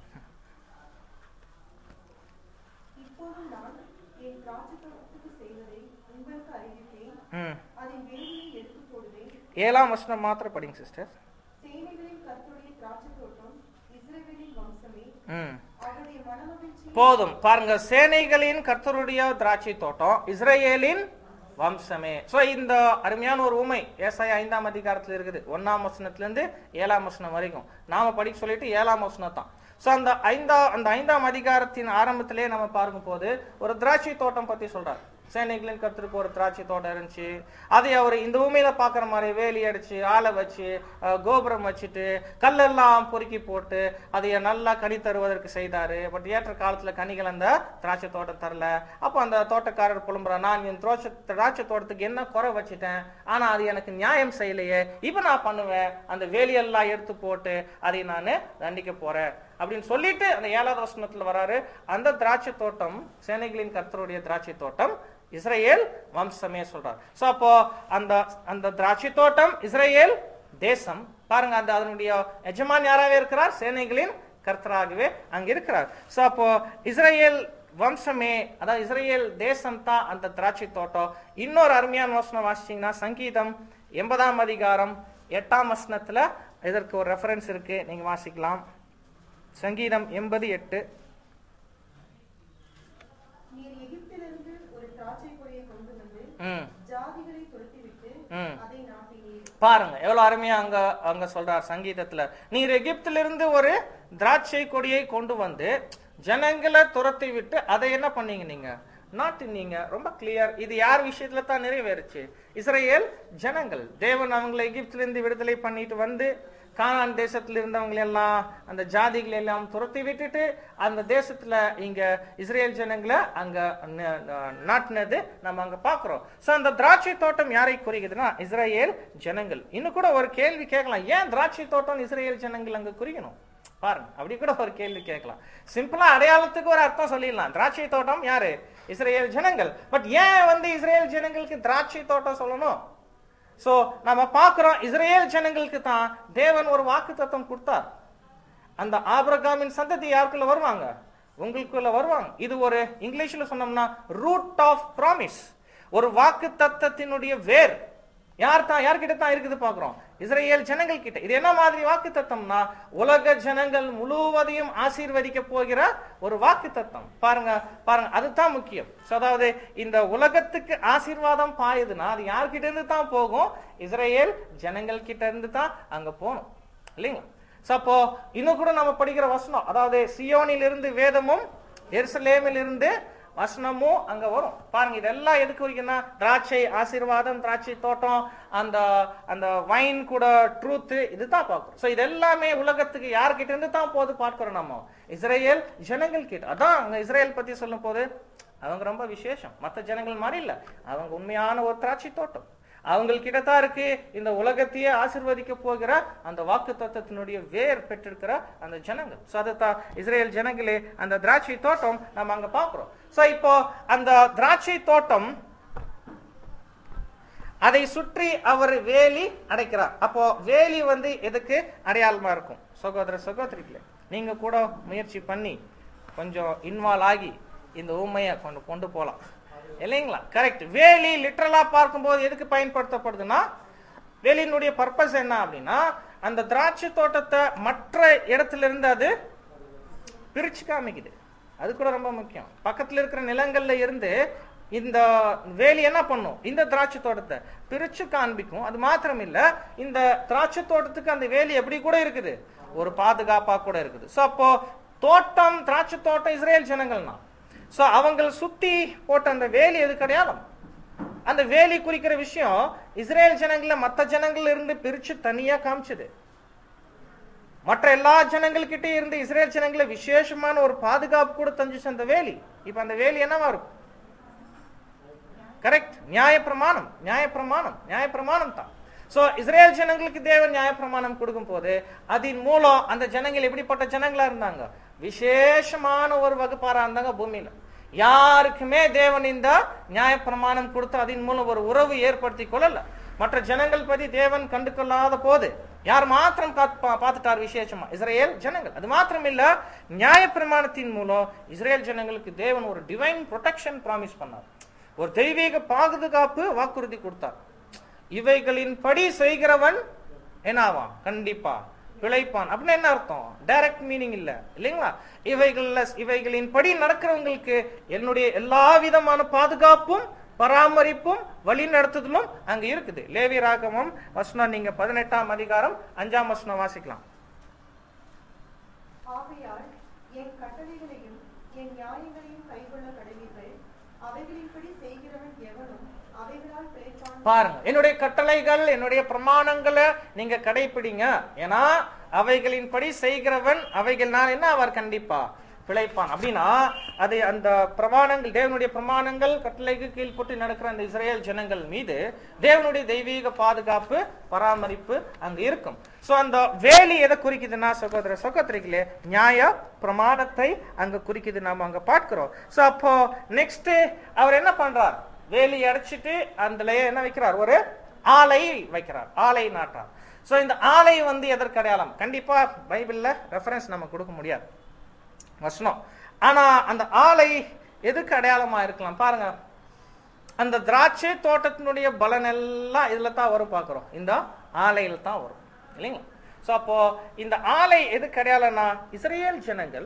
B: இப்போது நான் என் திராட்சைத்தோட்டத்துக்கு செய்வதை உங்களுக்கு அறிவிப்பேன்
A: ம்
B: அதன் வேலியை எடுத்துப் போடுவேன்
A: ஏழாம் வசனம் மாத்திரம் படிங்க சிஸ்டர்
B: சேனைகளின் கர்த்தருடைய திராட்சைத்தோட்டம் இஸ்ரவேலின் வம்சமே
A: ம்
B: அவருடைய மனமகிழ்ச்சி
A: போதும் பாருங்க சேனைகளின் கர்த்தருடைய திராட்சை தோட்டம் இஸ்ரேலின் வம்சமே சோ இந்த அருமையான ஒரு உமை ஏசாய ஐந்தாம் அதிகாரத்துல இருக்குது ஒன்னாம் வசனத்துல இருந்து ஏழாம் வசனம் வரைக்கும் நாம படிக்க சொல்லிட்டு ஏழாம் வசனம் தான் சோ அந்த ஐந்தா அந்த ஐந்தாம் அதிகாரத்தின் ஆரம்பத்திலே நம்ம பார்க்கும் போது ஒரு திராட்சை தோட்டம் பத்தி சொல்றார் சேனைகளின் கர்த்தருக்கு ஒரு திராட்சை தோட்டம் இருந்துச்சு அதை அவர் இந்த பூமியில பாக்குற மாதிரி வேலி அடிச்சு ஆளை வச்சு அஹ், கோபுரம் வச்சுட்டு கல்லெல்லாம் பொறுக்கி போட்டு அதை நல்லா கனி தருவதற்கு செய்தாரு பட் ஏற்ற காலத்துல கனிகள் அந்த திராட்சை தோட்டம் தரல அப்போ அந்த தோட்டக்காரர் புலம்புறார் நான் என் திராட்சை திராட்சை தோட்டத்துக்கு என்ன குறை வச்சுட்டேன் ஆனா அது எனக்கு நியாயம் செய்யலையே இப்ப நான் பண்ணுவேன் அந்த வேலியெல்லாம் எடுத்து போட்டு அதை நான் தண்டிக்க போறேன் அப்படின்னு சொல்லிட்டு அந்த ஏழாவது வசனத்துல வராரு அந்த திராட்சை தோட்டம் சேனைகளின் கர்த்தருடைய திராட்சை தோட்டம் இஸ்ரேல் வம்சமே சொல்றார் சோ அப்போ அந்த அந்த திராட்சை தோட்டம் இஸ்ரேல் தேசம் பாருங்க அந்த அதனுடைய எஜமான் யாராவே இருக்கிறார் சேனைகளின் கர்த்தராகவே அங்க இருக்கிறார் சோ அப்போ இஸ்ரேல் வம்சமே அதாவது இஸ்ரேல் தேசம் தான் அந்த திராட்சை தோட்டம் இன்னொரு அருமையான வசனம் வாசிச்சீங்கன்னா சங்கீதம் எண்பதாம் அதிகாரம் எட்டாம் வசனத்துல இதற்கு ஒரு ரெஃபரன்ஸ் இருக்கு நீங்க வாசிக்கலாம் சங்கீதம் எண்பது எட்டு
B: நீர் எகிப்திலிருந்து ஒரு திராட்சை கொடியை கொண்டு வந்து
A: ம்
B: ஜாதிகளை துரத்திவிட்டு
A: ம்
B: அதை நாட்டினீர்
A: பாருங்க எவ்வளவு அருமையா அங்க அங்க சொல்றார் சங்கீதத்துல நீர் எகிப்திலிருந்து ஒரு திராட்சை கொடியை கொண்டு வந்து ஜனங்களை துரத்தி விட்டு அதை என்ன பண்ணீங்க நீங்க நாட்டினீங்க ரொம்ப கிளியர் இது யார் விஷயத்துல தான் நிறைவேறுச்சு இஸ்ரேல் ஜனங்கள் தேவன் அவங்களை எகிப்திலிருந்து விடுதலை பண்ணிட்டு வந்து கானான் தேசத்துல இருந்தவங்க எல்லாம் அந்த ஜாதிகளை எல்லாம் துரத்தி விட்டுட்டு அந்த தேசத்துல இங்க இஸ்ரேல் ஜனங்களை அங்க ந- ந- நாட்டினது நம்ம அங்க பாக்குறோம் சோ அந்த திராட்சை தோட்டம் யாரை குறிக்குதுன்னா இஸ்ரேல் ஜனங்கள் இன்னும் கூட ஒரு கேள்வி கேட்கலாம் ஏன் திராட்சை தோட்டம் இஸ்ரேல் ஜனங்கள் அங்க குறிக்கணும் பாருங்க அப்படி கூட ஒரு கேள்வி கேட்கலாம் சிம்பிளா அடையாளத்துக்கு ஒரு அர்த்தம் சொல்லிடலாம் திராட்சை தோட்டம் யாரு இஸ்ரேல் ஜனங்கள் பட் ஏன் வந்து இஸ்ரேல் ஜனங்களுக்கு திராட்சை தோட்டம் சொல்லணும் சோ நம்ம பார்க்கிறோம் இஸ்ரேல் ஜனங்களுக்கு தான் தேவன் ஒரு வாக்கு தத்துவம் கொடுத்தார் அந்த ஆபிரகாமின் சந்ததி யாருக்குள்ள வருவாங்க உங்களுக்குள்ள வருவாங்க இது ஒரு இங்கிலீஷ்ல சொன்னோம்னா ரூட் ஆஃப் ப்ராமிஸ் ஒரு வாக்கு தத்தத்தினுடைய வேர் யார் தான் யார்கிட்ட தான் இருக்குது பாக்குறோம் இஸ்ரேல் ஜனங்கள் கிட்ட இது என்ன மாதிரி வாக்கு தத்தம்னா உலக ஜனங்கள் முழுவதையும் ஆசீர்வதிக்க போகிற ஒரு வாக்கு தத்தம் பாருங்க பாருங்க அதுதான் முக்கியம் So, அதாவது இந்த உலகத்துக்கு ஆசீர்வாதம் பாயுதுன்னா அது யார்கிட்ட இருந்து தான் போகும் இஸ்ரேல் ஜனங்கள் கிட்ட இருந்து தான் அங்க போகணும் இல்லைங்களா So, அப்போ இன்னும் கூட நம்ம படிக்கிற வசனம் அதாவது சியோனில் இருந்து வேதமும் எருசலேமில் இருந்து வசனமும் அங்க வரும் பாருங்க இதெல்லாம் எதுக்கு வரைக்கும்னா திராட்சை ஆசீர்வாதம் திராட்சை தோட்டம் அந்த அந்த வைன் கூட ட்ரூத் இதுதான் பார்க்கிறோம் ஸோ இது எல்லாமே உலகத்துக்கு யார்கிட்ட இருந்து தான் போது பார்க்கிறோம் நம்ம இஸ்ரேல் ஜனங்கள் கிட்ட அதான் அங்க இஸ்ரேல் பத்தி சொல்லும் போது அவங்க ரொம்ப விசேஷம் மற்ற ஜனங்கள் மாதிரி இல்ல அவங்க உண்மையான ஒரு திராட்சை தோட்டம் அவங்கள்கிட்ட தான் இருக்கு இந்த உலகத்தையே ஆசிர்வதிக்க போகிற அந்த வாக்கு தத்துவத்தினுடைய வேர் பெற்றிருக்கிற அந்த ஜனங்கள் ஸோ அதுதான் இஸ்ரேல் ஜனங்களே அந்த திராட்சை தோட்டம் நம்ம அங்க பார்க்கிறோம் ஸோ இப்போ அந்த திராட்சை தோட்டம் அதை சுற்றி அவர் வேலி அடைக்கிறார் அப்போ வேலி வந்து எதுக்கு அடையாளமா இருக்கும் சகோதர சகோதரிகளே நீங்க கூட முயற்சி பண்ணி கொஞ்சம் இன்வால்வ் ஆகி இந்த ஊமையை கொண்டு கொண்டு போலாம் இல்லைங்களா கரெக்ட் வேலி லிட்டரலா பார்க்கும்போது எதுக்கு பயன்படுத்தப்படுதுன்னா வேலியினுடைய பர்பஸ் என்ன அப்படின்னா அந்த திராட்சை தோட்டத்தை மற்ற இடத்துல இருந்து அது பிரிச்சு காமிக்குது அது கூட ரொம்ப முக்கியம் பக்கத்துல இருக்கிற நிலங்கள்ல இருந்து இந்த வேலி என்ன பண்ணும் இந்த திராட்சை தோட்டத்தை பிரிச்சு காண்பிக்கும் அது மாத்திரம் இல்ல இந்த திராட்சை தோட்டத்துக்கு அந்த வேலி எப்படி கூட இருக்குது ஒரு பாதுகாப்பா கூட இருக்குது சோ அப்போ தோட்டம் திராட்சை தோட்டம் இஸ்ரேல் ஜனங்கள்னா சோ அவங்களை சுத்தி போட்ட அந்த வேலி எது அடையாளம் அந்த வேலி குறிக்கிற விஷயம் இஸ்ரேல் ஜனங்கள மத்த ஜனங்கள்ல இருந்து பிரிச்சு தனியா காமிச்சது மற்ற எல்லா ஜனங்கள்கிட்ட இருந்து இஸ்ரேல் ஜனங்கள விசேஷமான ஒரு பாதுகாப்பு கூட தந்துச்சு அந்த வேலி இப்ப அந்த வேலி என்னவா இருக்கும் கரெக்ட் நியாயப்பிரமாணம் நியாயப்பிரமாணம் நியாயப்பிரமாணம் தான் சோ இஸ்ரேல் ஜனங்களுக்கு தேவன் நியாயப்பிரமாணம் கொடுக்கும் போது அதன் மூலம் அந்த ஜனங்கள் எப்படிப்பட்ட ஜனங்களா இருந்தாங்க விசேஷமான ஒரு வகுப்பாரா இருந்தாங்க பூமியில யாருக்குமே தேவன் இந்த நியாயப்பிரமாணம் கொடுத்து அதன் மூலம் ஒரு உறவு ஏற்படுத்தி கொள்ளல மற்ற ஜனங்கள் பத்தி தேவன் கண்டு கொள்ளாத போது யார் மாத்திரம் காத்து- பா- பார்த்துட்டார் விசேஷமா இஸ்ரேல் ஜனங்கள் அது மாத்திரம் இல்ல நியாயப்பிரமாணத்தின் மூலம் இஸ்ரேல் ஜனங்களுக்கு தேவன் ஒரு டிவைன் ப்ரொடெக்ஷன் ப்ராமிஸ் பண்ணார் ஒரு தெய்வீக பாதுகாப்பு வாக்குறுதி கொடுத்தார் இவைகளின் படி செய்கிறவன் என்னாவான் கண்டிப்பா பிழைப்பான் அப்படின்னு என்ன அர்த்தம் டைரக்ட் மீனிங் இல்ல இல்லைங்களா இவைகள்ல இவைகளின் படி நடக்கிறவங்களுக்கு என்னுடைய எல்லா விதமான பாதுகாப்பும் பராமரிப்பும் வழி நடத்துதலும் அங்க இருக்குது லேவி ராகமம் வசனம் நீங்க பதினெட்டாம் அதிகாரம் அஞ்சாம் வசனம் வாசிக்கலாம்
B: ஆகையால் என் கட்டளைகளையும் என் நியாயங்களையும் கைக்கொள்ள கடவீர்கள் அவைகளின்படி செய்கிறவன் எவனும் அவைகளால் பிழைப்பான்
A: பாருங்க என்னுடைய கட்டளைகள் என்னுடைய பிரமாணங்களை நீங்க கடைபிடிங்க ஏன்னா அவைகளின்படி செய்கிறவன் அவைகள்னால் என்ன அவர் கண்டிப்பா பிழைப்பான் அப்படின்னா அது அந்த பிரமாணங்கள் தேவனுடைய பிரமாணங்கள் கட்டளைக்கு கீழ்ப்பட்டு நடக்கிற அந்த இஸ்ரேல் ஜனங்கள் மீது தேவனுடைய தெய்வீக பாதுகாப்பு பராமரிப்பு அங்க இருக்கும் சோ அந்த வேலி எதை குறிக்குதுன்னா சகோதர சகோதரிகளே நியாய பிரமாணத்தை அங்க குறிக்குது நாம அங்க பார்க்கிறோம் சோ அப்போ நெக்ஸ்ட் அவர் என்ன பண்றார் வேலி அடைச்சிட்டு அதுல என்ன வைக்கிறார் ஒரு ஆலை வைக்கிறார் ஆலை நாட்டார் சோ இந்த ஆலை வந்து எதற்கு அடையாளம் கண்டிப்பா பைபிள்ல ரெஃபரன்ஸ் நம்ம கொடுக்க முடியாது வசனம் ஆனா அந்த ஆலை எதுக்கு அடையாளமா இருக்கலாம் பாருங்க அந்த திராட்சை தோட்டத்தினுடைய பலன் எல்லாம் இதுல தான் வரும் பார்க்கிறோம் இந்த ஆலையில தான் வரும் இல்லைங்களா சோ அப்போ இந்த ஆலை எதுக்கு அடையாளம்னா இஸ்ரேல் ஜனங்கள்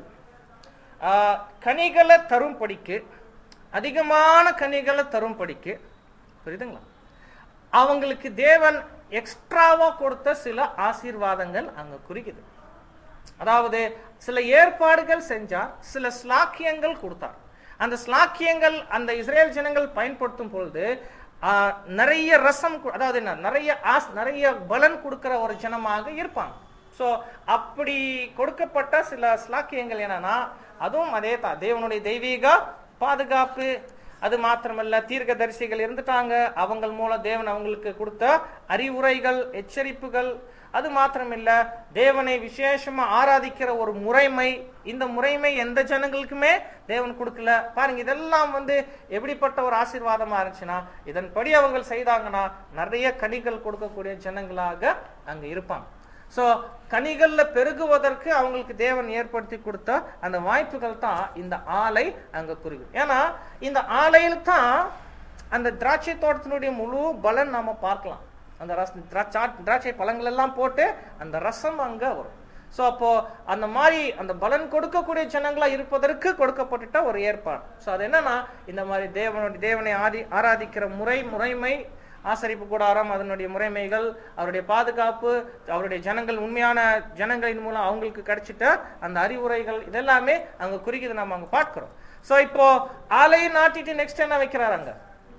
A: ஆஹ், கனிகளை தரும்படிக்கு அதிகமான கனிகளை தரும்படிக்கு புரியுதுங்களா அவங்களுக்கு தேவன் எக்ஸ்ட்ராவா கொடுத்த சில ஆசீர்வாதங்கள் அங்க குறிக்குது அதாவது சில ஏற்பாடுகள் செஞ்சார் சில ஸ்லாக்கியங்கள் கொடுத்தார் அந்த ஸ்லாக்கியங்கள் அந்த இஸ்ரேல் ஜனங்கள் பயன்படுத்தும் பொழுது ஆஹ், நிறைய ரசம் கு- அதாவது என்ன நிறைய ஆஸ் நிறைய பலன் கொடுக்கிற ஒரு ஜனமாக இருப்பாங்க சோ அப்படி கொடுக்கப்பட்ட சில ஸ்லாக்கியங்கள் என்னன்னா அதுவும் அதே தான் தேவனுடைய தெய்வீக பாதுகாப்பு அது மாத்திரமல்ல தீர்க்கதரிசிகள் இருந்துட்டாங்க அவங்க மூலம் தேவன் அவங்களுக்கு கொடுத்த அறிவுரைகள் எச்சரிப்புகள் அது மாத்திரமில்ல தேவனை விசேஷமா ஆராதிக்கிற ஒரு முறைமை இந்த முறைமை எந்த ஜனங்களுக்குமே தேவன் கொடுக்கல பாருங்க இதெல்லாம் வந்து எப்படிப்பட்ட ஒரு ஆசீர்வாதமா இருந்துச்சுன்னா இதன்படி அவங்க செய்தாங்கன்னா நிறைய கனிகள் கொடுக்கக்கூடிய ஜனங்களாக அங்க இருப்பாங்க சோ கனிகள்ல பெருகுவதற்கு அவங்களுக்கு தேவன் ஏற்படுத்தி கொடுத்த அந்த வாய்ப்புகள் தான் இந்த ஆலை அங்க குறிக்கும் ஏன்னா இந்த ஆலையில் தான் அந்த திராட்சை தோட்டத்தினுடைய முழு பலன் நாம பார்க்கலாம் அந்த ரஸ் திராட்சா- திராட்சை பழங்கள் எல்லாம் போட்டு அந்த ரசம் அங்க வரும் சோ அப்போ அந்த மாதிரி அந்த பலன் கொடுக்கக்கூடிய ஜனங்களா இருப்பதற்கு கொடுக்கப்பட்டுட்ட ஒரு ஏற்பாடு சோ அது என்னன்னா இந்த மாதிரி தேவனுடைய தேவனை ஆதி ஆராதிக்கிற முறை முறைமை ஆசரிப்பு கூடாரம் அதனுடைய முறைமைகள் அவருடைய பாதுகாப்பு அவருடைய ஜனங்கள் உண்மையான ஜனங்களின் மூலம் அவங்களுக்கு கிடைச்சிட்ட அந்த அறிவுரைகள் இதெல்லாமே அங்க குறிக்குது நம்ம அங்க பார்க்கிறோம் சோ இப்போ ஆலையை நாட்டிட்டு நெக்ஸ்ட் என்ன வைக்கிறார் அங்க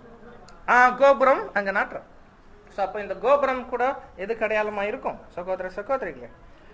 A: ஆ, கோபுரம் அங்க நாட்டுறோம் சோ அப்ப இந்த கோபுரம் கூட எதுக்கு அடையாளமா இருக்கும் சகோதர சகோதரிகளே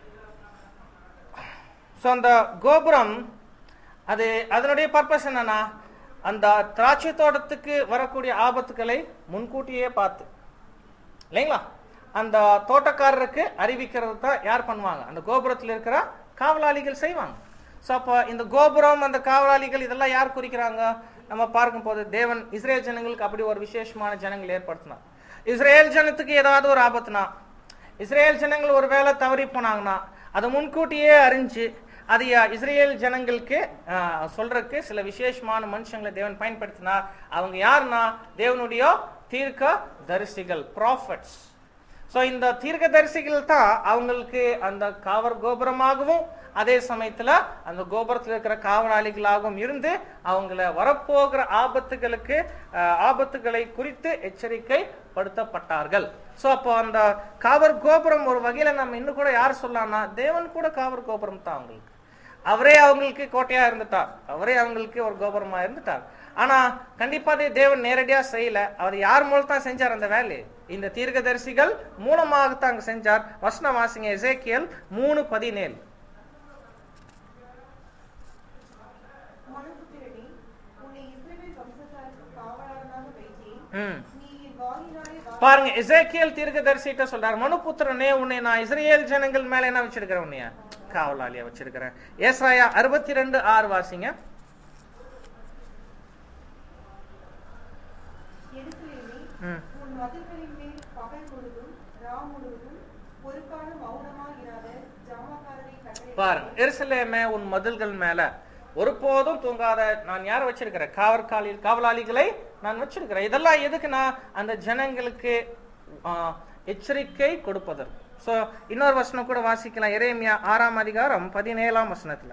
A: சோ அந்த கோபுரம் அது அதனுடைய பர்பஸ் என்னன்னா அந்த திராட்சை தோட்டத்துக்கு வரக்கூடிய ஆபத்துக்களை முன்கூட்டியே பார்த்து இல்லைங்களா அந்த தோட்டக்காரருக்கு அறிவிக்கிறது தான் யார் பண்ணுவாங்க அந்த கோபுரத்தில் இருக்கிற காவலாளிகள் செய்வாங்க ஸோ அப்போ இந்த கோபுரம் அந்த காவலாளிகள் இதெல்லாம் யார் குறிக்கிறாங்க நம்ம பார்க்கும்போது தேவன் இஸ்ரேல் ஜனங்களுக்கு அப்படி ஒரு விசேஷமான ஜனங்கள் ஏற்படுத்தினார் இஸ்ரேல் ஜனத்துக்கு ஏதாவது ஒரு ஆபத்துனா இஸ்ரேல் ஜனங்கள் ஒரு வேளை தவறி போனாங்கன்னா அதை முன்கூட்டியே அறிஞ்சு அது யா- இஸ்ரேல் ஜனங்களுக்கு ஆஹ், சொல்றதுக்கு சில விசேஷமான மனுஷங்களை தேவன் பயன்படுத்தினார் அவங்க யாருன்னா தேவனுடைய தீர்க்க தரிசிகள் ப்ராஃபட்ஸ் ஸோ இந்த தீர்க்கதரிசிகள் தான் அவங்களுக்கு அந்த காவல் கோபுரமாகவும் அதே சமயத்துல அந்த கோபுரத்தில் இருக்கிற காவலாளிகளாகவும் இருந்து அவங்கள வரப்போகிற ஆபத்துகளுக்கு அஹ், ஆபத்துகளை குறித்து எச்சரிக்கை படுத்தப்பட்டார்கள் ஸோ அப்போ அந்த காவல் கோபுரம் ஒரு வகையில நம்ம இன்னும் கூட யார் சொல்லலாம்னா தேவன் கூட காவல் கோபுரம் தான் அவங்களுக்கு அவரே அவங்களுக்கு கோட்டையா இருந்துட்டார் அவரே அவங்களுக்கு ஒரு கோபுரமா இருந்துட்டார் ஆனா கண்டிப்பா அதை தேவன் நேரடியா செய்யல அவர் யார் மூலம் தான் செஞ்சார் அந்த வேலையை இந்த தீர்க்கதரிசிகள் மூலமாகத்தான் அங்க செஞ்சார் வசனம் வாசிங்க எசேக்கியல் மூணு பதினேழு
B: மனுபுத்திரனே, உன்னை இஸ்ரவேல் வம்சத்தாருக்கு காவலாளனாக வைத்தேன்.
A: ம்
B: நீ என் வாயினாலே வா-
A: பாருங்க எசேக்கியல் தீர்க்கதரிசிட்ட சொல்றார் மனுபுத்திரனே உன்னை நான் இஸ்ரேல் ஜனங்கள் மேல என்ன வச்சிருக்கிறேன் உன்னைய காவலாளியா வச்சிருக்கிறேன் ஏசாயா அறுபத்தி ரெண்டு ஆறு வாசிங்க
B: எருசலேமே,
A: ம்
B: உன் மதில்களின் மேல் பகல் முழுதும் ரா முழுவதும் ஒரு காலம் மௌனமாயிராத ஜாமக்காரரை கட்டளை
A: பாருங்க எருசலேமே உன் மதில்கள் மேல ஒருபோதும் தூங்காத நான் யார வச்சிருக்கிறேன் காவற்காலி காவலாளிகளை நான் வச்சிருக்கிறேன் இதெல்லாம் எதுக்குன்னா அந்த ஜனங்களுக்கு ஆ, எச்சரிக்கை கொடுப்பதற்கு சோ இன்னொரு வசனம் கூட வாசிக்கலாம் எரேமியா ஆறாம் அதிகாரம் பதினேழாம் வசனத்துல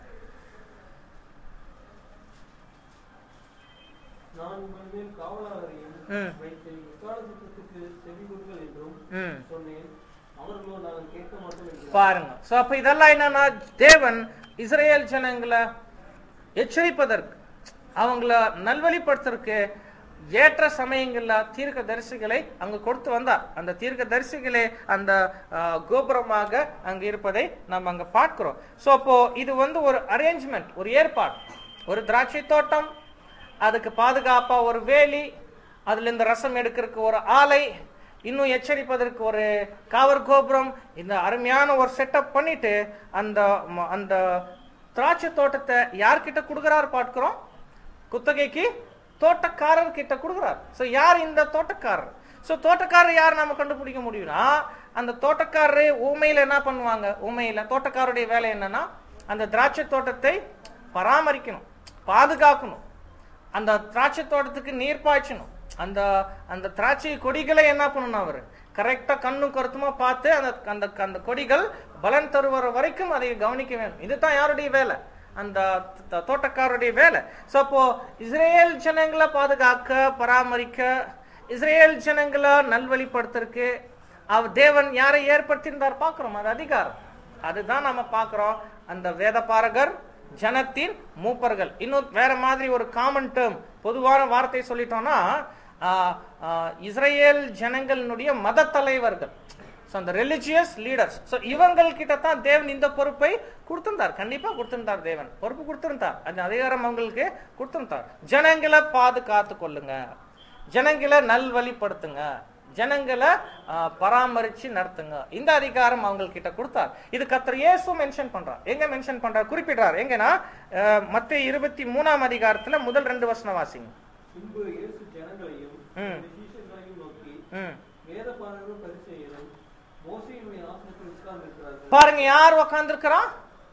C: நான் உங்கள் மேல் காவலாளரையும்
A: ம்.
C: வைத்து எக்கால சத்தத்துக்கு செவி கொடுங்கள் என்றும்
A: ம்
C: சொன்னேன் அவர்களோ நாங்கள் கேட்க மாட்டோம் என்கிறார்
A: பாருங்க சோ அப்ப இதெல்லாம் என்னன்னா தேவன் இஸ்ரேல் ஜனங்களை எச்சரிப்பதற்கு அவங்கள நல்வழிப்படுத்துறதுக்கு ஏற்ற சமயங்கள்ல தீர்க்க தரிசிகளை அங்க கொடுத்து வந்தார் அந்த தீர்க்க தரிசிகளே அந்த ஆ, கோபுரமாக அங்க இருப்பதை நம்ம அங்க பார்க்கிறோம் சோ அப்போ இது வந்து ஒரு அரேஞ்ச்மெண்ட் ஒரு ஏற்பாடு ஒரு திராட்சை தோட்டம் அதுக்கு பாதுகாப்பா ஒரு வேலி அதுல இந்த ரசம் எடுக்கிறதுக்கு ஒரு ஆலை இன்னும் எச்சரிப்பதற்கு ஒரு காவல் கோபுரம் இந்த அருமையான ஒரு செட்டப் பண்ணிட்டு அந்த ம- அந்த திராட்சை தோட்டத்தை யார்கிட்ட கொடுக்கறாரு பார்க்கிறோம் குத்தகைக்கு தோட்டக்காரர் கிட்ட கொடுக்குறார் சோ யார் இந்த தோட்டக்காரர் சோ தோட்டக்காரர் யார் நாம கண்டுபிடிக்க முடியும்னா அந்த தோட்டக்காரரு ஊமையில என்ன பண்ணுவாங்க ஊமையில தோட்டக்காரருடைய வேலை என்னன்னா அந்த திராட்சை தோட்டத்தை பராமரிக்கணும் பாதுகாக்கணும் அந்த திராட்சை தோட்டத்துக்கு நீர் பாய்ச்சணும் அந்த அந்த திராட்சை கொடிகளை என்ன பண்ணணும் அவரு கரெக்டா கண்ணும் கருத்துமா பார்த்து அந்த அந்த அந்த கொடிகள் பலன் தருவர வரைக்கும் அதை கவனிக்க வேண்டும் இதுதான் யாருடைய வேலை அந்த த- தோட்டக்காரருடைய வேலை சோ அப்போ இஸ்ரேல் ஜனங்களை பாதுகாக்க பராமரிக்க இஸ்ரேல் ஜனங்களை நல்வழிப்படுத்துறதுக்கு அவ தேவன் யாரை ஏற்படுத்தியிருந்தார் பார்க்கிறோம் அது அதிகாரம் அதுதான் நம்ம பார்க்கிறோம் அந்த வேதபாரகர் ஜனத்தின் மூப்பர்கள் இன்னும் வேற மாதிரி ஒரு காமன் டேர்ம் பொதுவான வார்த்தை சொல்லிட்டோம்னா ஆ, ஆ, இஸ்ரேல் ஜனங்களினுடைய மத தலைவர்கள் ஸோ அந்த ரிலிஜியஸ் லீடர்ஸ் ஸோ இவங்கள் கிட்ட தான் தேவன் இந்த பொறுப்பை கொடுத்திருந்தார் கண்டிப்பா கொடுத்திருந்தார் தேவன் பொறுப்பு கொடுத்திருந்தார் அந்த அதிகாரம் அவங்களுக்கு கொடுத்திருந்தார் ஜனங்களை பாதுகாத்து கொள்ளுங்க ஜனங்களை நல்வழிப்படுத்துங்க ஜனங்களை ஆ, பராமரிச்சு நடத்துங்க இந்த அதிகாரம் அவங்க கிட்ட கொடுத்தார் இது கத்தர் இயேசு மென்ஷன் பண்றார் எங்க மென்ஷன் பண்றார் குறிப்பிடுறார் எங்கன்னா மத்த இருபத்தி மூணாம் அதிகாரத்துல முதல் ரெண்டு வசனம் வாசிங்க
C: பின்பு இயேசு ஜனங்களையும்
A: ம்.
C: சீஷர்களையும் நோக்கி
A: ம்
C: வேத பாரரும் பரிசெயரும் மோசையினுடைய ஆசனத்தில் உட்கார்ந்திருக்கிறார்கள்
A: பாருங்க யார் உக்காந்துருக்கிறான்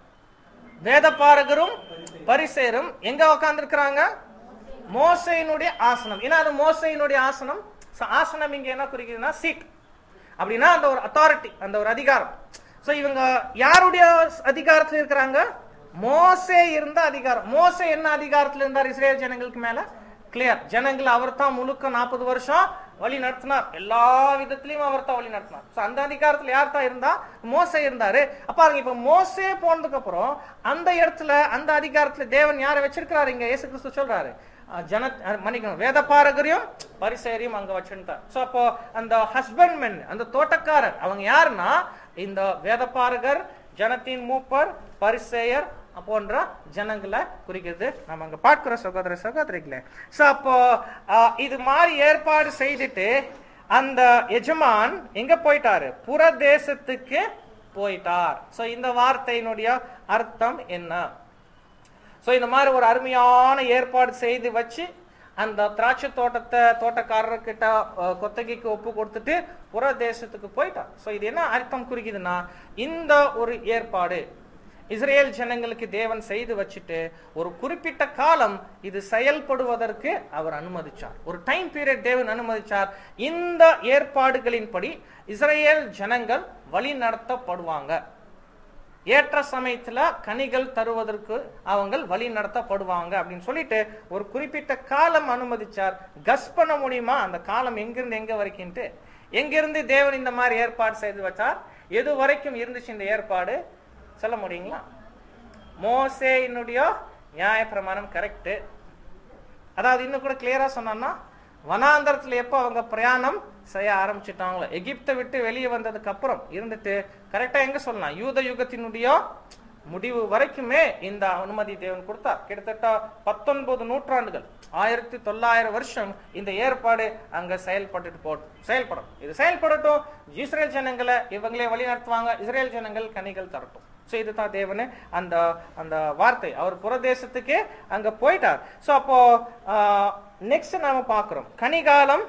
A: வேத பாரகரும் பரிசேரும் எங்க உக்காந்துருக்கிறாங்க மோசையினுடைய ஆசனம் ஏன்னா அது மோசையினுடைய ஆசனம் So, ஆசனம் இங்க என்ன குறிக்குதுன்னா சீட் அப்படின்னா அந்த ஒரு அத்தாரிட்டி அந்த ஒரு அதிகாரம் சோ இவங்க யாருடைய அதிகாரத்துல இருக்கிறாங்க மோசே இருந்த அதிகாரம் மோசே என்ன அதிகாரத்துல இருந்தார் இஸ்ரேல் ஜனங்களுக்கு மேல கிளியர் ஜனங்கள் அவர் தான் முழுக்க நாற்பது வருஷம் வழி நடத்தினார் எல்லா விதத்திலையும் அவர் தான் வழி நடத்தினார் So, அந்த அதிகாரத்துல யார் தான் இருந்தா மோசே இருந்தாரு அப்ப பாருங்க இப்ப மோசே போனதுக்கு அப்புறம் அந்த இடத்துல அந்த அதிகாரத்துல தேவன் யாரை வச்சிருக்கிறாரு இங்க இயேசு கிறிஸ்து சொல்றாரு அஹ், ஜன அஹ், மன்னிக்கணும் வேத பாரகரையும் பரிசேரியும் அங்க வச்சிருந்தார் சோ அப்போ அந்த ஹஸ்பண்ட்மென் அந்த தோட்டக்காரர் அவங்க யாருன்னா இந்த வேத பாரகர் ஜனத்தின் மூப்பர் பரிசேயர் போன்ற ஜனங்களை குறிக்கிறது நம்ம அங்க பார்க்கிறோம் சகோதர சகோதரிகளே சோ அப்போ ஆஹ், இது மாதிரி ஏற்பாடு செய்துட்டு அந்த எஜமான் எங்க போயிட்டாரு புறதேசத்துக்கு போயிட்டார் சோ இந்த வார்த்தையினுடைய அர்த்தம் என்ன சோ இந்த மாதிரி ஒரு அருமையான ஏற்பாடு செய்து வச்சு அந்த திராட்சை தோட்டத்தை தோட்டக்காரர்கிட்ட அஹ், கொத்தகைக்கு ஒப்பு கொடுத்துட்டு புற தேசத்துக்கு போயிட்டான் சோ இது என்ன அர்த்தம் குறிக்குதுன்னா இந்த ஒரு ஏற்பாடு இஸ்ரேல் ஜனங்களுக்கு தேவன் செய்து வச்சுட்டு ஒரு குறிப்பிட்ட காலம் இது செயல்படுவதற்கு அவர் அனுமதிச்சார் ஒரு டைம் பீரியட் தேவன் அனுமதிச்சார் இந்த ஏற்பாடுகளின்படி இஸ்ரேல் ஜனங்கள் வழி நடத்தப்படுவாங்க ஏற்ற சமயத்துல கனிகள் தருவதற்கு அவங்க வழி நடத்தப்படுவாங்க அப்படின்னு சொல்லிட்டு ஒரு குறிப்பிட்ட காலம் அனுமதிச்சார் கஸ் பண்ண முடியுமா அந்த காலம் எங்கிருந்து எங்க வரைக்கும்ட்டு எங்கிருந்து தேவன் இந்த மாதிரி ஏற்பாடு செய்து வச்சார் எது வரைக்கும் இருந்துச்சு இந்த ஏற்பாடு சொல்ல முடியுங்களா மோசேயினுடைய நியாயப்பிரமாணம் கரெக்ட் அதாவது இன்னும் கூட கிளியரா சொன்னா வனாந்தரத்துல எப்போ அவங்க பிரயாணம் செய்ய ஆரம்பிச்சிட்டாங்களோ எகிப்தை விட்டு வெளியே வந்ததுக்கு அப்புறம் இருந்துட்டு கரெக்டா எங்க சொல்லலாம் யூத யுகத்தினுடைய முடிவு வரைக்குமே இந்த அனுமதி தேவன் கொடுத்தார் கிட்டத்தட்ட பத்தொன்பது நூற்றாண்டுகள் ஆயிரத்தி தொள்ளாயிரம் வருஷம் இந்த ஏற்பாடு அங்க செயல்பட்டுட்டு போட்டும் செயல்படும் இது செயல்படட்டும் இஸ்ரேல் ஜனங்களை இவங்களே வழி நடத்துவாங்க இஸ்ரேல் ஜனங்கள் கனிகள் தரட்டும் சோ இதுதான் தேவனு அந்த அந்த வார்த்தை அவர் புறதேசத்துக்கே அங்க போயிட்டார் சோ அப்போ நெக்ஸ்ட் நாம பார்க்கிறோம் கனிகாலம்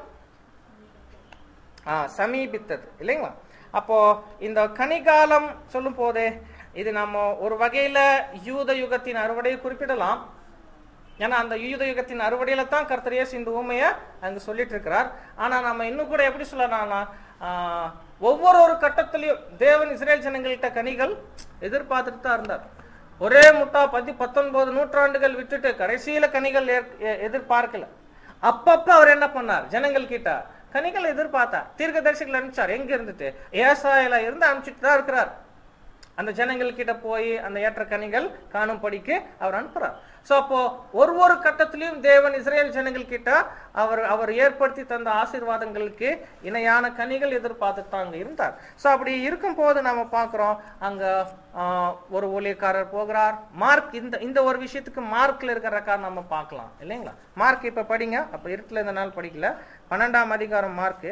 A: ஆ, சமீபித்தது இல்லைங்களா அப்போ இந்த கனிகாலம் சொல்லும் போதே இது நம்ம ஒரு வகையில யூத யுகத்தின் அறுவடையை குறிப்பிடலாம் ஏன்னா அந்த யூத யுகத்தின் அறுவடையில தான் கர்த்தர் இயேசு இந்த ஊமைய அங்க சொல்லிட்டு இருக்கிறார் ஆனா நம்ம இன்னும் கூட எப்படி சொல்லலாம்னா ஆஹ், ஒவ்வொரு ஒரு கட்டத்திலையும் தேவன் இஸ்ரேல் ஜனங்கள்கிட்ட கனிகள் எதிர்பார்த்துட்டு தான் இருந்தார் ஒரே முட்டா பத்தி பத்தொன்பது நூற்றாண்டுகள் விட்டுட்டு கடைசியில கனிகள் ஏற்- எ- எதிர்பார்க்கல அப்பப்ப அவர் என்ன பண்ணார் ஜனங்கள் கிட்ட கனிகள் எதிர்பார்த்தார் தீர்க்கதரிசிகள் அனுப்பிச்சார் எங்க இருந்துட்டு ஏசாயில இருந்து அனுப்பிச்சிட்டு தான் இருக்கிறார் அந்த ஜனங்கள் கிட்ட போய் அந்த ஏற்ற கனிகள் காணும்படிக்கு அவர் அனுப்புறார் சோ அப்போ ஒரு ஒரு கட்டத்திலையும் தேவன் இஸ்ரேல் ஜனங்கள் கிட்ட அவர் அவர் ஏற்படுத்தி தந்த ஆசீர்வாதங்களுக்கு இணையான கனிகள் எதிர்பார்த்து தாங்க இருந்தார் சோ அப்படி இருக்கும் போது நாம பாக்குறோம் அங்க ஆஹ், ஒரு ஊழியக்காரர் போகிறார் மார்க் இந்த இந்த ஒரு விஷயத்துக்கு மார்க்ல இருக்கிற ரெக்கார்ட் நம்ம பார்க்கலாம் இல்லைங்களா மார்க் இப்ப படிங்க அப்ப இருட்டுல இந்த நாள் படிக்கல பன்னெண்டாம் அதிகாரம் மார்க்கு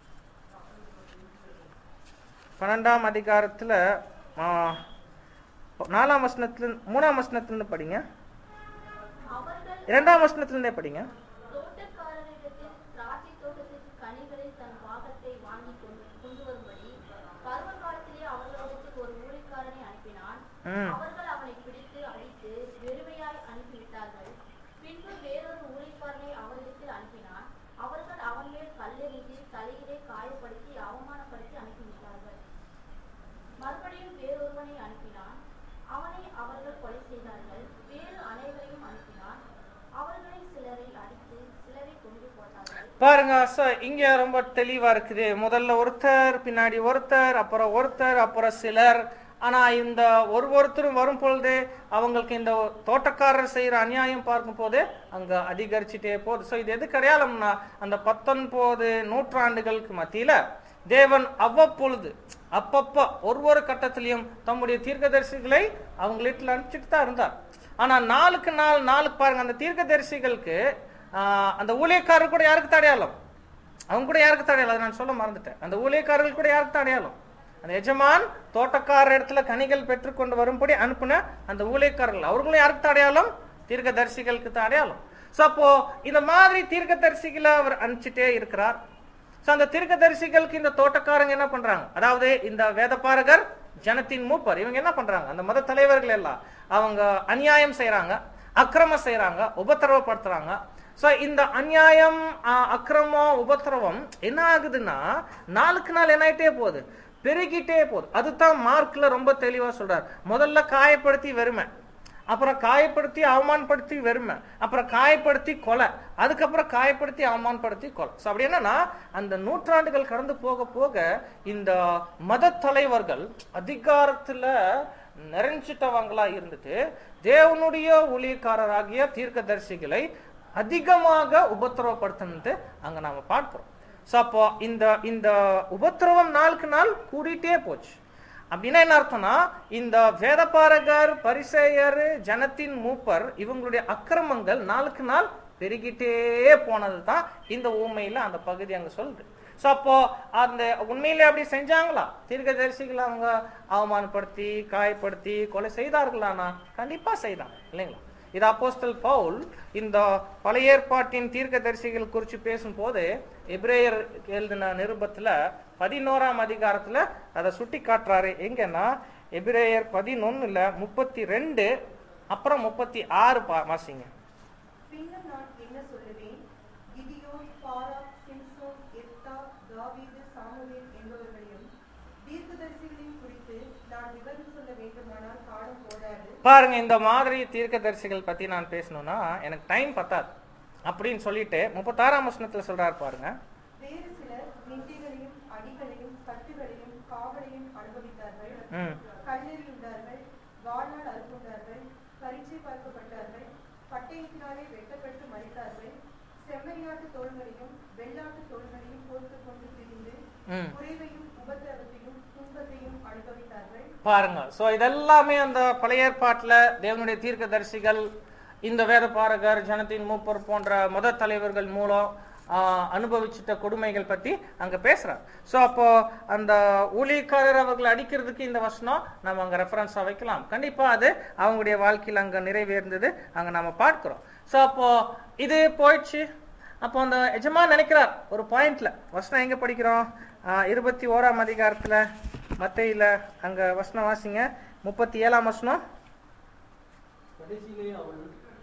A: பன்னெண்டாம் அதிகாரத்துல ஆ, நாலாம் வசனத்துல மூணாம் வசனத்திலிருந்து படிங்க
D: அவர்கள்
A: இரண்டாம் வசனத்திலிருந்தே படிங்க
D: தோட்டக்காரரிடத்தில் திராட்சை தோட்டத்திற்கு கனிகளை தன் பாகத்தை வாங்கி கொண்டு கொண்டு வரும்படி பருவ காலத்திலே அவர்களிடத்தில் ஒரு ஊழியக்காரனை அனுப்பினான்
A: ம்.
D: அவர்கள் அவனை பிடித்து அடித்து வெறுமையாய் அனுப்பிவிட்டார்கள் பின்பு வேறொரு ஊழியக்காரனை அவரிடத்தில் அனுப்பினான் அவர்கள் அவன் மேல் கல்லெறிந்து தலையிலே காயப்படுத்தி அவமானப்படுத்தி அனுப்பிவிட்டார்கள் மறுபடியும் வேறொருவனை அனுப்பினான் அவனை அவர்கள் கொலை செய்தார்கள் வேறு அனைவரையும் அனுப்பினான் அவர்களை சிலரை அடித்து சிலரை கொண்டு போட்டார்கள்
A: பாருங்க so இங்க ரொம்ப தெளிவா இருக்குது முதல்ல ஒருத்தர் பின்னாடி ஒருத்தர் அப்புறம் ஒருத்தர் அப்புறம் சிலர் ஆனா இந்த ஒரு ஒருத்தரும் வரும் பொழுது அவங்களுக்கு இந்த தோட்டக்காரர் செய்யற அநியாயம் பார்க்கும் போது அங்க அதிகரிச்சுட்டே போகுது சோ இது எதுக்கு அடையாளம்னா அந்த பத்தொன்பது நூற்றாண்டுகளுக்கு மத்தியில தேவன் அவ்வப்பொழுது அப்பப்ப ஒரு ஒரு கட்டத்திலையும் தம்முடைய தீர்க்கதரிசிகளை அவங்க வீட்டுல அனுப்பிச்சிட்டு தான் இருந்தார் ஆனா நாளுக்கு நாள் நாளுக்கு பாருங்க அந்த தீர்க்கதரிசிகளுக்கு ஆஹ், அந்த ஊழியக்காரர் கூட யாருக்கு தடையாளம் அவங்க கூட யாருக்கு தடையாளம் அதை நான் சொல்ல மறந்துட்டேன் அந்த ஊழியக்காரர்கள் கூட யாருக்கு தடையாளம் அந்த எஜமான் தோட்டக்காரர் இடத்துல கனிகள் பெற்றுக்கொண்டு வரும்படி அனுப்புன அந்த ஊழியக்காரர்கள் அவர்களும் யாருக்கு தடையாளம் தீர்க்கதரிசிகளுக்கு தான் அடையாளம் சோ அப்போ இந்த மாதிரி தீர்க்கதரிசிகளை அவர் அனுப்பிச்சிட்டே இருக்கிறார் சோ அந்த தீர்க்கதரிசிகளுக்கு இந்த தோட்டக்காரங்க என்ன பண்றாங்க அதாவது இந்த வேதபாரகர் ஜனத்தின் மூப்பர் இவங்க என்ன பண்றாங்க அந்த மத தலைவர்கள் எல்லாம் அவங்க அநியாயம் செய்யறாங்க அக்கிரமம் செய்யறாங்க உபத்திரவப்படுத்துறாங்க சோ இந்த அநியாயம் ஆ, அக்கிரமம் உபத்திரவம் என்ன ஆகுதுன்னா நாளுக்கு நாள் என்ன ஆயிட்டே போகுது பெருகிட்டே போகுது அதுதான் மார்க்ல ரொம்ப தெளிவா சொல்றார் முதல்ல காயப்படுத்தி வெறுமை அப்புறம் காயப்படுத்தி அவமானப்படுத்தி வெறுமை அப்புறம் காயப்படுத்தி கொலை அதுக்கப்புறம் காயப்படுத்தி அவமானப்படுத்தி கொலை ஸோ அப்படி என்னன்னா அந்த நூற்றாண்டுகள் கடந்து போக போக இந்த மத தலைவர்கள் அதிகாரத்துல நிறைஞ்சிட்டவங்களா இருந்துட்டு தேவனுடைய ஊழியக்காரராகிய தீர்க்கதரிசிகளை அதிகமாக உபத்திரவப்படுத்தினது அங்க நாம பார்க்கிறோம் ஸோ அப்போ இந்த இந்த உபத்திரவம் நாளுக்கு நாள் கூடிட்டே போச்சு அப்படின்னா என்ன அர்த்தம்னா இந்த வேதபாரகர் பரிசேயர் ஜனத்தின் மூப்பர் இவங்களுடைய அக்கிரமங்கள் நாளுக்கு நாள் பெருகிட்டே போனது தான் இந்த ஊமையில அந்த பகுதி அங்க சொல்லுது சோ அப்போ அந்த உண்மையிலே அப்படி செஞ்சாங்களா தீர்க்கதரிசிகளை அவங்க அவமானப்படுத்தி காயப்படுத்தி கொலை செய்தார்களானா கண்டிப்பா செய்தான் இல்லைங்களா இது அப்போஸ்தல் பவுல் இந்த பழைய ஏற்பாட்டின் தீர்க்கதரிசிகள் குறித்து பேசும்போது எபிரேயர் எழுதின நிருபத்துல பதினோராம் அதிகாரத்துல அதை சுட்டி காட்டுறாரு எங்கன்னா எபிரேயர் பதினொன்னுல முப்பத்தி ரெண்டு அப்புறம் முப்பத்தி ஆறு பா- வாசிங்க
B: பின்னும் நான் என்ன சொல்லுவேன் கிதியோன் பாரா சிம்சோன் எப்தா தாவீது சாமுவேல் என்பவர்களையும் தீர்க்கதரிசிகளையும் குறித்து நான் விவரம் சொல்ல வேண்டுமானால் காலம் போதாது
A: பாருங்க இந்த மாதிரி தீர்க்கதரிசிகள் பத்தி நான் பேசணும்னா எனக்கு டைம் பத்தாது அப்படின்னு சொல்லிட்டு முப்பத்தாறாம் வசனத்துல சொல்றாரு பாருங்க
B: வேறு சிலர் நிந்தைகளையும் அடிகளையும் கட்டுகளையும் காவலையும் அனுபவித்தார்கள்
A: ம்
B: கல்லெறியுண்டார்கள் வாழ்நாள் அறுப்புண்டார்கள் பரீட்சை பார்க்கப்பட்டார்கள் பட்டயத்தினாலே வெட்டப்பட்டு மறித்தார்கள் செம்மறியாட்டு தோள்களையும் வெள்ளாட்டு தோள்களையும் போர்த்து கொண்டு திரிந்து
A: ம்
B: குறைவையும் உபத்திரவத்தையும் துன்பத்தையும் அனுபவித்தார்கள்
A: பாருங்க சோ இதெல்லாமே அந்த பழைய ஏற்பாட்டுல தேவனுடைய தீர்க்கதரிசிகள் இந்த வேதபாரகர் ஜனத்தின் மூப்பர் போன்ற மத தலைவர்கள் மூலம் ஆஹ், அனுபவிச்சிட்ட கொடுமைகள் பத்தி அங்க பேசுறார் சோ அப்போ அந்த ஊழியக்காரர் அவர்களை அடிக்கிறதுக்கு இந்த வசனம் நம்ம அங்க ரெஃபரன்ஸா வைக்கலாம் கண்டிப்பா அது அவங்களுடைய வாழ்க்கையில் அங்க நிறைவேர்ந்தது அங்க நம்ம பார்க்கிறோம் சோ அப்போ இது போயிடுச்சு அப்போ அந்த எஜமா நினைக்கிறார் ஒரு பாயிண்ட்ல வசனம் எங்க படிக்கிறோம் ஆஹ், இருபத்தி ஓராம் அதிகாரத்துல மத்தையில அங்க வசனம் வாசிங்க முப்பத்தி ஏழாம் வசனம்
C: கடைசியிலே அவன்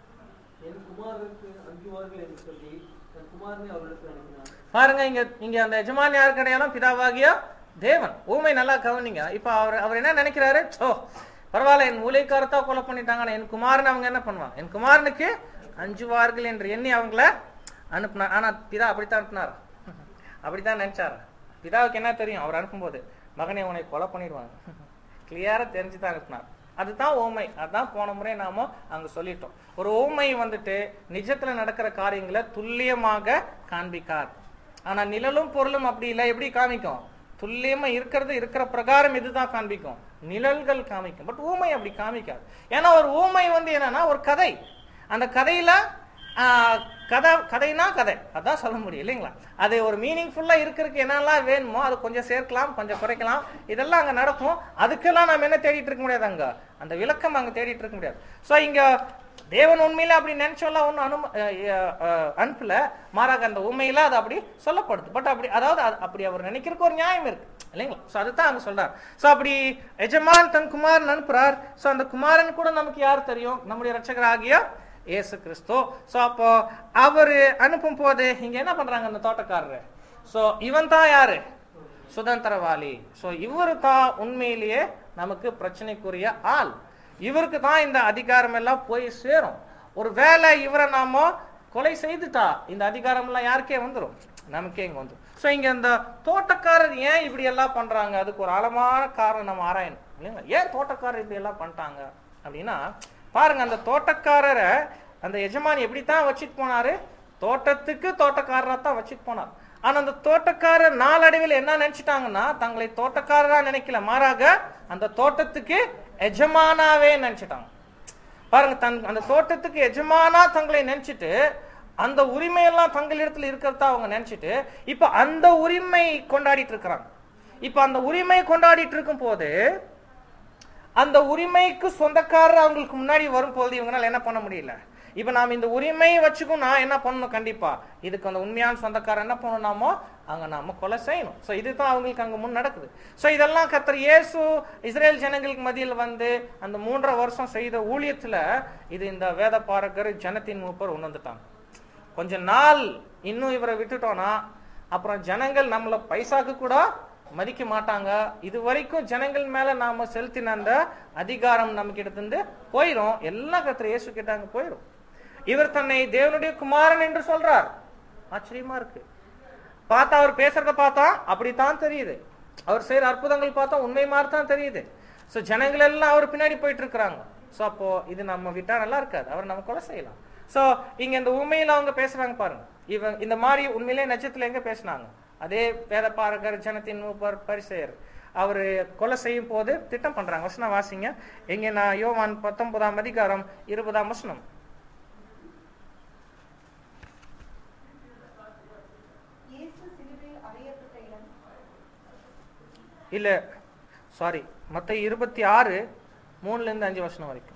C: என் குமாரருக்கு அஞ்சுவார்கள் என்று சொல்லி தன் குமாரனை அவர்களுக்கு அனுப்பினான்
A: பாருங்க இங்க இங்க அந்த எஜமான் யாருக்கு அடையாளம் பிதாவாகிய தேவன் ஊமை நல்லா கவனிங்க இப்ப அவர் அவர் என்ன நினைக்கிறாரு சோ பரவாயில்ல என் மூலைக்காரத்தா கொலை பண்ணிட்டாங்க ஆனா என் குமாரன் அவங்க என்ன பண்ணுவாங்க என் குமாரனுக்கு அஞ்சுவார்கள் என்று எண்ணி அவங்கள அனுப்புனார் ஆனா பிதா அப்படித்தான் அனுப்புனார் அப்படித்தான் நினைச்சாரு பிதாவுக்கு என்ன தெரியும் அவர் அனுப்பும்போது மகனை உன்னை கொலை பண்ணிடுவாங்க கிளியரா தெரிஞ்சுதான் அனுப்புனார் அதுதான் ஓமை அதான் போன முறை நாம அங்க சொல்லிட்டோம் ஒரு ஓமை வந்துட்டு நிஜத்துல நடக்கிற காரியங்களை துல்லியமாக காண்பிக்கார் ஆனா நிழலும் பொருளும் அப்படி இல்லை எப்படி காமிக்கும் துல்லியமா இருக்கிறது இருக்கிற பிரகாரம் இதுதான் காண்பிக்கும் நிழல்கள் காமிக்கும் பட் ஊமை அப்படி காமிக்காது ஏன்னா ஒரு ஊமை வந்து என்னன்னா ஒரு கதை அந்த கதையில ஆஹ், கதை கதைனா கதை அதான் சொல்ல முடியும் இல்லைங்களா அது ஒரு மீனிங்ஃபுல்லா இருக்கிறதுக்கு என்னெல்லாம் வேணுமோ அது கொஞ்சம் சேர்க்கலாம் கொஞ்சம் குறைக்கலாம் இதெல்லாம் அங்க நடக்கும் அதுக்கெல்லாம் நம்ம என்ன தேடிட்டு இருக்க முடியாது அங்க அந்த விளக்கம் அங்க தேடிட்டு இருக்க முடியாது சோ இங்க தேவன் உண்மையில அப்படி நினைச்சோம்லாம் ஒன்றும் அனு அஹ், அஹ், அனுப்பல மாறாக அந்த உண்மையில அது அப்படி சொல்லப்படுது பட் அப்படி அதாவது அது- அப்படி அவர் நினைக்கிறதுக்கு ஒரு நியாயம் இருக்கு இல்லைங்களா சோ அதுதான் அங்க சொல்றார் சோ அப்படி எஜமான் தன் குமாரன் அனுப்புறார் சோ அந்த குமாரன் கூட நமக்கு யார் தெரியும் நம்முடைய ரட்சகராகிய இயேசு கிறிஸ்து சோ அப்போ அவரு அனுப்பும் போது இங்க என்ன பண்றாங்க அந்த தோட்டக்காரரு சோ இவன் தான் யாரு சுதந்திரவாளி சோ இவரு தான் உண்மையிலேயே நமக்கு பிரச்சனைக்குரிய ஆள் இவருக்கு தான் இந்த அதிகாரம் எல்லாம் போய் சேரும் ஒரு வேளை இவரை நாம கொலை செய்துட்டா இந்த அதிகாரம் எல்லாம் யாருக்கே வந்துரும் நமக்கே இங்க வந்துரும் சோ இங்க இந்த தோட்டக்காரர் ஏன் இப்படி எல்லாம் பண்றாங்க அதுக்கு ஒரு ஆழமான காரணம் நம்ம ஆராயணும் இல்லைங்களா ஏன் தோட்டக்காரர் இப்படி எல்லாம் பண்ணிட்டாங்க அப்படின்னா பாருங்க அந்த தோட்டக்காரரை அந்த எஜமானி எப்படித்தான் வச்சுட்டு போனாரு தோட்டத்துக்கு தோட்டக்காரரா தான் வச்சுட்டு போனார் ஆனா அந்த தோட்டக்காரர் நாளடைவில் என்ன நினைச்சிட்டாங்கன்னா தங்களை தோட்டக்காரரா நினைக்கல மாறாக அந்த தோட்டத்துக்கு எஜமானாவே நினைச்சிட்டாங்க பாருங்க தன் அந்த தோட்டத்துக்கு எஜமானா தங்களை நினைச்சிட்டு அந்த உரிமையெல்லாம் தங்களிடத்துல இருக்கிறதா அவங்க நினைச்சிட்டு இப்ப அந்த உரிமை கொண்டாடிட்டு இருக்கிறாங்க இப்ப அந்த உரிமை கொண்டாடிட்டு இருக்கும் போது அந்த உரிமைக்கு சொந்தக்காரர் அவங்களுக்கு முன்னாடி வரும்போது இவங்களால என்ன பண்ண முடியல இப்ப நாம இந்த உரிமையை வச்சுக்கும் நான் என்ன பண்ணணும் கண்டிப்பா இதுக்கு அந்த உண்மையான சொந்தக்காரர் என்ன பண்ணணும் நாமோ அங்க நாம கொலை செய்யணும் சோ இதுதான் அவங்களுக்கு அங்க முன் நடக்குது சோ இதெல்லாம் கத்தர் இயேசு இஸ்ரேல் ஜனங்களுக்கு மத்தியில் வந்து அந்த மூன்றரை வருஷம் செய்த ஊழியத்துல இது இந்த வேத பாரகர் ஜனத்தின் மூப்பர் உணர்ந்துட்டாங்க கொஞ்ச நாள் இன்னும் இவரை விட்டுட்டோம்னா அப்புறம் ஜனங்கள் நம்மள பைசாக்கு கூட மதிக்க மாட்டாங்க இது வரைக்கும் ஜனங்கள் மேல நாம செலுத்தின அந்த அதிகாரம் நம்ம கிட்ட இருந்து போயிரும் எல்லா கத்திர இயேசு கிட்ட அங்க போயிரும் இவர் தன்னை தேவனுடைய குமாரன் என்று சொல்றார் ஆச்சரியமா இருக்கு பார்த்தா அவர் பேசுறத பார்த்தா அப்படித்தான் தெரியுது அவர் செய்யற அற்புதங்கள் பார்த்தா உண்மை மாதிரி தான் தெரியுது சோ ஜனங்கள் எல்லாம் அவர் பின்னாடி போயிட்டு இருக்கிறாங்க சோ அப்போ இது நம்ம விட்டா நல்லா இருக்காது அவர் நம்ம கொலை செய்யலாம் சோ இங்க இந்த உண்மையில அவங்க பேசுறாங்க பாருங்க இவங்க இந்த மாதிரி உண்மையிலே நட்சத்திரம் எங்க பேசினாங்க அதே வேத பாரகர் ஜனத்தின் மூப்பர் பரிசெயர் அவரு கொலை செய்யும் போது திட்டம் பண்றாங்க வசனம் வாசிங்க எங்க நான் யோவான் பத்தொன்பதாம் அதிகாரம் இருபதாம் வசனம்
B: இயேசு சிலுவையில் அறையப்பட்ட
A: இல்ல சாரி மத்த இருபத்தி ஆறு மூணுல இருந்து அஞ்சு வருஷம் வரைக்கும்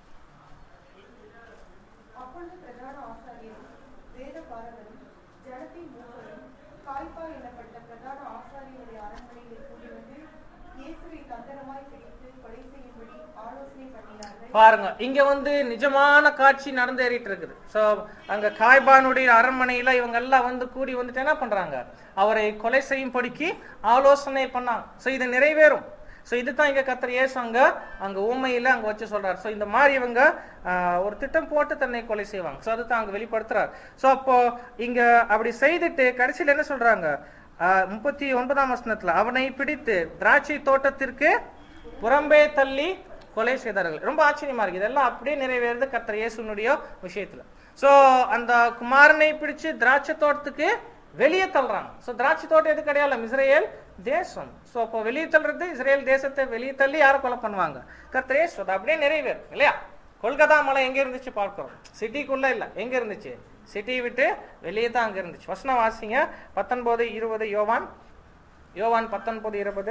B: அப்பொழுது பிரதான ஆசாரியரும் வேத பாரகரும் ஜனத்தின் மூப்பரும் காய்பா எனப்பட்ட பிரதான ஆசாரியனுடைய அரண்மனையில் கூடி வந்து இயேசுவை தந்திரமாய் பிடித்து கொலை செய்யும்படி ஆலோசனை பண்ணினார்கள்
A: பாருங்க இங்க வந்து நிஜமான காட்சி நடந்தேறிட்டு இருக்குது சோ அங்க காய்பானுடைய அரண்மனையில இவங்க எல்லாம் வந்து கூடி வந்துட்டு என்ன பண்றாங்க அவரை கொலை செய்யும்படிக்கு ஆலோசனை பண்ணாங்க சோ இது நிறைவேறும் சோ இதுதான் இங்க கத்தர் இயேசு அங்க அங்க ஊமையில அங்க வச்சு சொல்றாரு சோ இந்த மாதிரி இவங்க ஆஹ், ஒரு திட்டம் போட்டு தன்னை கொலை செய்வாங்க சோ அதுதான் அங்க வெளிப்படுத்துறாரு சோ அப்போ இங்க அப்படி செய்துட்டு கடைசியில என்ன சொல்றாங்க ஆஹ், முப்பத்தி ஒன்பதாம் வசனத்துல அவனை பிடித்து திராட்சை தோட்டத்திற்கு புறம்பே தள்ளி கொலை செய்தார்கள் ரொம்ப ஆச்சரியமா இருக்கு இதெல்லாம் அப்படியே நிறைவேறுது கர்த்தர் இயேசுனுடைய விஷயத்துல சோ அந்த குமாரனை பிடிச்சு திராட்சை தோட்டத்துக்கு வெளியே தள்ளுறாங்க சோ திராட்சை தோட்டம் எது கிடையாது இஸ்ரேல் தேசம் சோ அப்போ வெளியே தள்ளுறது இஸ்ரேல் தேசத்தை வெளியே தள்ளி யாரை கொலை பண்ணுவாங்க கர்த்தர் இயேசு அது அப்படியே நிறைவேறும் இல்லையா கொல்கத்தா மலை எங்க இருந்துச்சு பார்க்கிறோம் சிட்டிக்குள்ள இல்ல எங்க இருந்துச்சு சிட்டி விட்டு வெளியே தான் அங்க இருந்துச்சு வசனம் வாசிங்க பத்தொன்பது இருபது யோவான் யோவான் பத்தொன்பது இருபது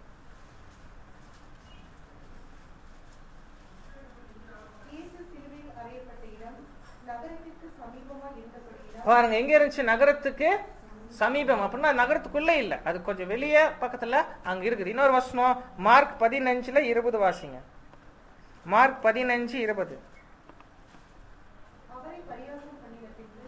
B: இயேசு சிலுவையில் அறையப்பட்ட இடம் நகரத்திற்கு சமீபமாய் இருந்தபடியினால்
A: பாருங்க எங்க இருந்துச்சு நகரத்துக்கு சமீபம் அப்படின்னா நகரத்துக்குள்ள இல்ல அது கொஞ்சம் வெளியே பக்கத்துல அங்க இருக்குது இன்னொரு வருஷம் மார்க் பதினஞ்சுல இருபது வாசிங்க மார்க் பதினஞ்சு இருபது
B: அவரை பரியாசம் பண்ணின பின்பு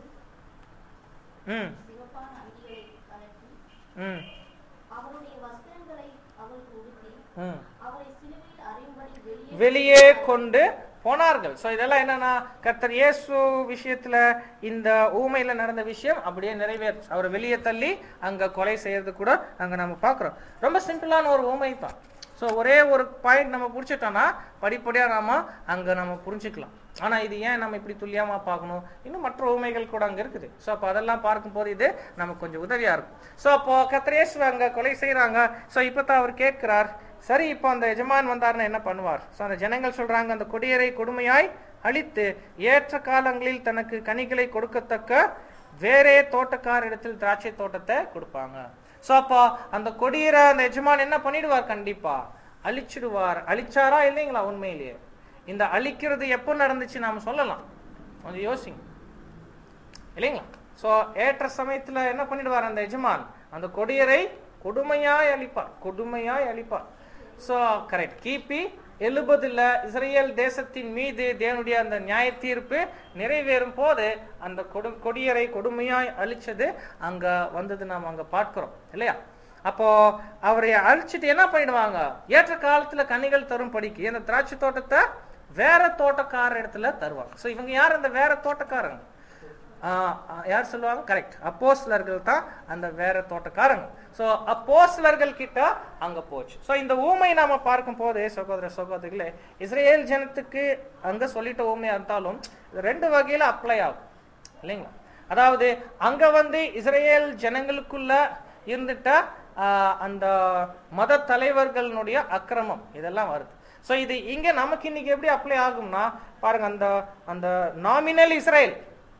A: ம்
D: சிவப்பான அங்கிகளை கலட்டி
A: ம்
D: அவருடைய வஸ்திரங்களை அவருக்கு உடுத்தி
A: ம்
D: அவரை சிலுவையில் அறையும்படி வெளியே
A: வெளியே கொண்டு போனார்கள் சோ இதெல்லாம் என்னன்னா கர்த்தர் இயேசு விஷயத்துல இந்த ஊமையில நடந்த விஷயம் அப்படியே நிறைவேறுச்சு அவர் வெளியே தள்ளி அங்க கொலை செய்யறது கூட அங்க நம்ம பாக்குறோம் ரொம்ப சிம்பிளான ஒரு ஊமை தான் சோ ஒரே ஒரு பாயிண்ட் நம்ம புடிச்சிட்டோம்னா படிப்படியா நாம அங்க நம்ம புரிஞ்சுக்கலாம் ஆனா இது ஏன் நம்ம இப்படி துல்லியமா பார்க்கணும் இன்னும் மற்ற ஊமைகள் கூட அங்க இருக்குது சோ அப்ப அதெல்லாம் பார்க்கும்போது இது நமக்கு கொஞ்சம் உதவியா இருக்கும் சோ அப்போ கர்த்தர் இயேசு அங்க கொலை செய்யறாங்க சோ இப்பதான் அவர் கேட்கிறார் சரி இப்போ அந்த எஜமான் வந்தாருன்னா என்ன பண்ணுவார் ஸோ அந்த ஜனங்கள் சொல்றாங்க அந்த கொடியரை கொடுமையாய் அழித்து ஏற்ற காலங்களில் தனக்கு கனிகளை கொடுக்கத்தக்க வேறே தோட்டக்காரிடத்தில் திராட்சை தோட்டத்தை கொடுப்பாங்க ஸோ அப்போ அந்த கொடியரை அந்த எஜமான் என்ன பண்ணிடுவார் கண்டிப்பா அழிச்சிடுவார் அழிச்சாரா இல்லைங்களா உண்மையிலேயே இந்த அழிக்கிறது எப்போ நடந்துச்சு நாம சொல்லலாம் கொஞ்சம் யோசிங்க இல்லைங்களா சோ ஏற்ற சமயத்துல என்ன பண்ணிடுவார் அந்த எஜமான் அந்த கொடியரை கொடுமையாய் அழிப்பார் கொடுமையாய் அழிப்பார் சோ கரெக்ட் கிபி எழுபதுல இஸ்ரேல் தேசத்தின் மீது தேவனுடைய அந்த நியாய தீர்ப்பு நிறைவேறும் போது அந்த கொடு கொடியரை கொடுமையாய் அழிச்சது அங்க வந்தது நாம் அங்க பார்க்கிறோம் இல்லையா அப்போ அவரை அழிச்சிட்டு என்ன பண்ணிடுவாங்க ஏற்ற காலத்துல கனிகள் தரும் படிக்கு அந்த திராட்சை தோட்டத்தை வேற தோட்டக்கார இடத்துல தருவாங்க சோ இவங்க யார் அந்த வேற தோட்டக்காரங்க ஆஹ் ஆஹ் யார் சொல்லுவாங்க கரெக்ட் அப்போஸ்லர்கள் தான் அந்த வேற தோட்டக்காரங்க சோ அப்போஸ்லர்கள் கிட்ட அங்க போச்சு சோ இந்த ஊமை நாம பார்க்கும் போது சகோதர சகோதரிகளே இஸ்ரேல் ஜனத்துக்கு அங்க சொல்லிட்ட ஊமையா இருந்தாலும் இது ரெண்டு வகையில அப்ளை ஆகும் இல்லைங்களா அதாவது அங்க வந்து இஸ்ரேல் ஜனங்களுக்குள்ள இருந்துட்ட ஆஹ், அந்த மத தலைவர்களுடைய அக்கிரமம் இதெல்லாம் வருது சோ இது இங்க நமக்கு இன்னைக்கு எப்படி அப்ளை ஆகும்னா பாருங்க அந்த அந்த நாமினல் இஸ்ரேல்